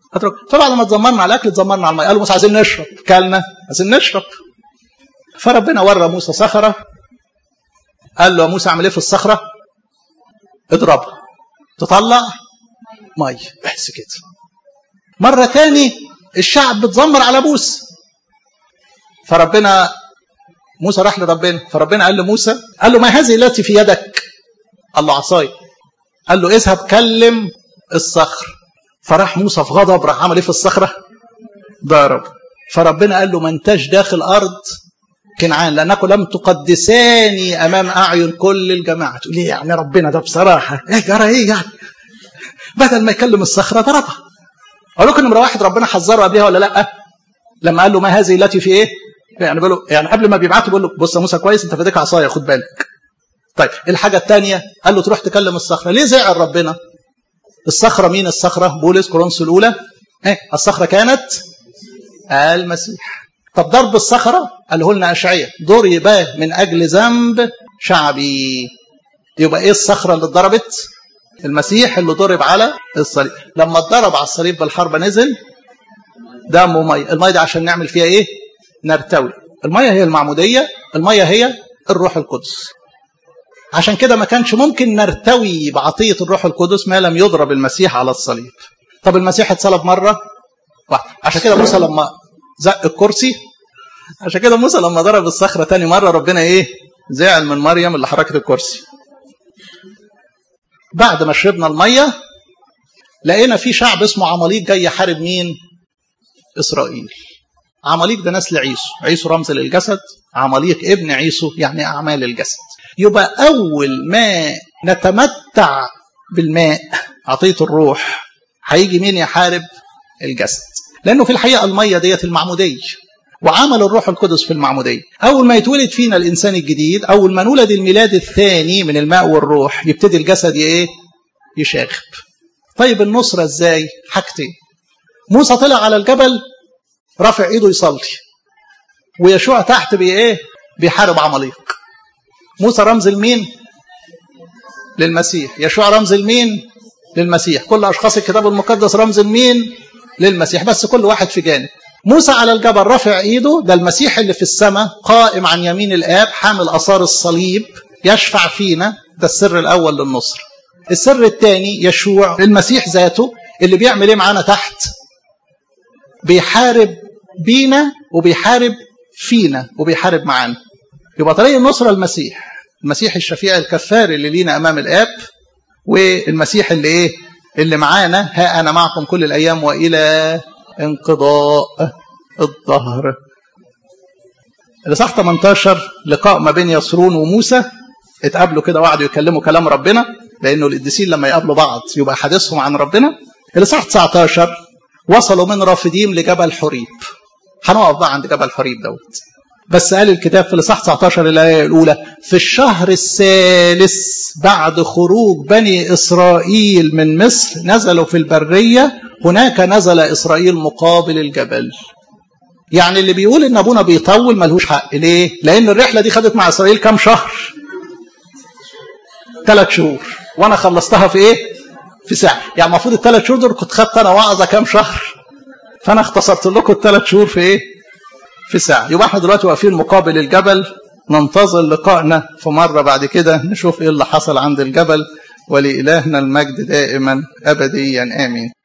اترك فبعد ما تزمرنا على الاكل تزمرنا على الميه قالوا موسى عايزين نشرب كلنا عايزين نشرب فربنا ورى موسى صخره قال له يا موسى اعمل ايه في الصخره اضربها تطلع ميه بس كده مره تاني الشعب بتزمر على موسى فربنا موسى راح لربنا فربنا قال لموسى قال له ما هذه التي في يدك قال له عصاي قال له اذهب كلم الصخر فراح موسى في غضب راح عمل ايه في الصخره ضرب فربنا قال له ما انتش داخل ارض كنعان لانكم لم تقدساني امام اعين كل الجماعه تقول ايه يعني ربنا ده بصراحه ايه جرى ايه يعني بدل ما يكلم الصخره ضربها اقول لكم نمره واحد ربنا حذره قبلها ولا لا لما قال له ما هذه التي في ايه يعني بيقول له يعني قبل ما بيبعته بيقول له بص يا موسى كويس انت في ايديك عصايه خد بالك طيب الحاجه الثانيه قال له تروح تكلم الصخره ليه زعل ربنا الصخره مين الصخره بولس كورنثوس الاولى ايه الصخره كانت المسيح طب ضرب الصخره قاله لنا اشعياء ضرب من اجل ذنب شعبي يبقى ايه الصخره اللي اتضربت المسيح اللي ضرب على الصليب لما اتضرب على الصليب بالحرب نزل دم وميه الميه دي عشان نعمل فيها ايه نرتوي الميه هي المعموديه الميه هي الروح القدس عشان كده ما كانش ممكن نرتوي بعطيه الروح القدس ما لم يضرب المسيح على الصليب طب المسيح اتصلب مره واحده عشان كده موسى لما زق الكرسي عشان كده موسى لما ضرب الصخره تاني مره ربنا ايه زعل من مريم اللي حركت الكرسي بعد ما شربنا الميه لقينا في شعب اسمه عماليق جاي يحارب مين اسرائيل عماليق ده نسل عيسو عيسو رمز للجسد عماليق ابن عيسو يعني اعمال الجسد يبقى اول ما نتمتع بالماء عطيه الروح هيجي مين يحارب الجسد لانه في الحقيقه الميه ديت المعموديه وعمل الروح القدس في المعموديه اول ما يتولد فينا الانسان الجديد اول ما نولد الميلاد الثاني من الماء والروح يبتدي الجسد ايه يشاغب طيب النصره ازاي حاجتين موسى طلع على الجبل رافع ايده يصلي ويشوع تحت بايه بيحارب عماليق موسى رمز لمين للمسيح يشوع رمز لمين للمسيح كل اشخاص الكتاب المقدس رمز لمين للمسيح بس كل واحد في جانب موسى على الجبل رافع ايده ده المسيح اللي في السماء قائم عن يمين الاب حامل اثار الصليب يشفع فينا ده السر الاول للنصر السر الثاني يشوع المسيح ذاته اللي بيعمل ايه معانا تحت بيحارب بينا وبيحارب فينا وبيحارب معانا يبقى طريق النصرة المسيح المسيح الشفيع الكفار اللي لينا أمام الآب والمسيح اللي إيه اللي معانا ها أنا معكم كل الأيام وإلى انقضاء الظهر الإصحاح 18 لقاء ما بين يسرون وموسى اتقابلوا كده وقعدوا يكلموا كلام ربنا لأنه القديسين لما يقابلوا بعض يبقى حديثهم عن ربنا الإصحاح 19 وصلوا من رافديم لجبل حريب هنقف بقى عند جبل حريب دوت بس قال الكتاب في الاصحاح 19 الايه الاولى في الشهر الثالث بعد خروج بني اسرائيل من مصر نزلوا في البريه هناك نزل اسرائيل مقابل الجبل يعني اللي بيقول ان ابونا بيطول ملهوش حق ليه لان الرحله دي خدت مع اسرائيل كام شهر ثلاث شهور وانا خلصتها في ايه في ساعه يعني المفروض الثلاث شهور دول كنت خدت انا وعظه كام شهر فانا اختصرت لكم الثلاث شهور في ايه في ساعة يبقى احنا دلوقتي واقفين مقابل الجبل ننتظر لقائنا في مرة بعد كده نشوف ايه اللي حصل عند الجبل ولإلهنا المجد دائما أبديا آمين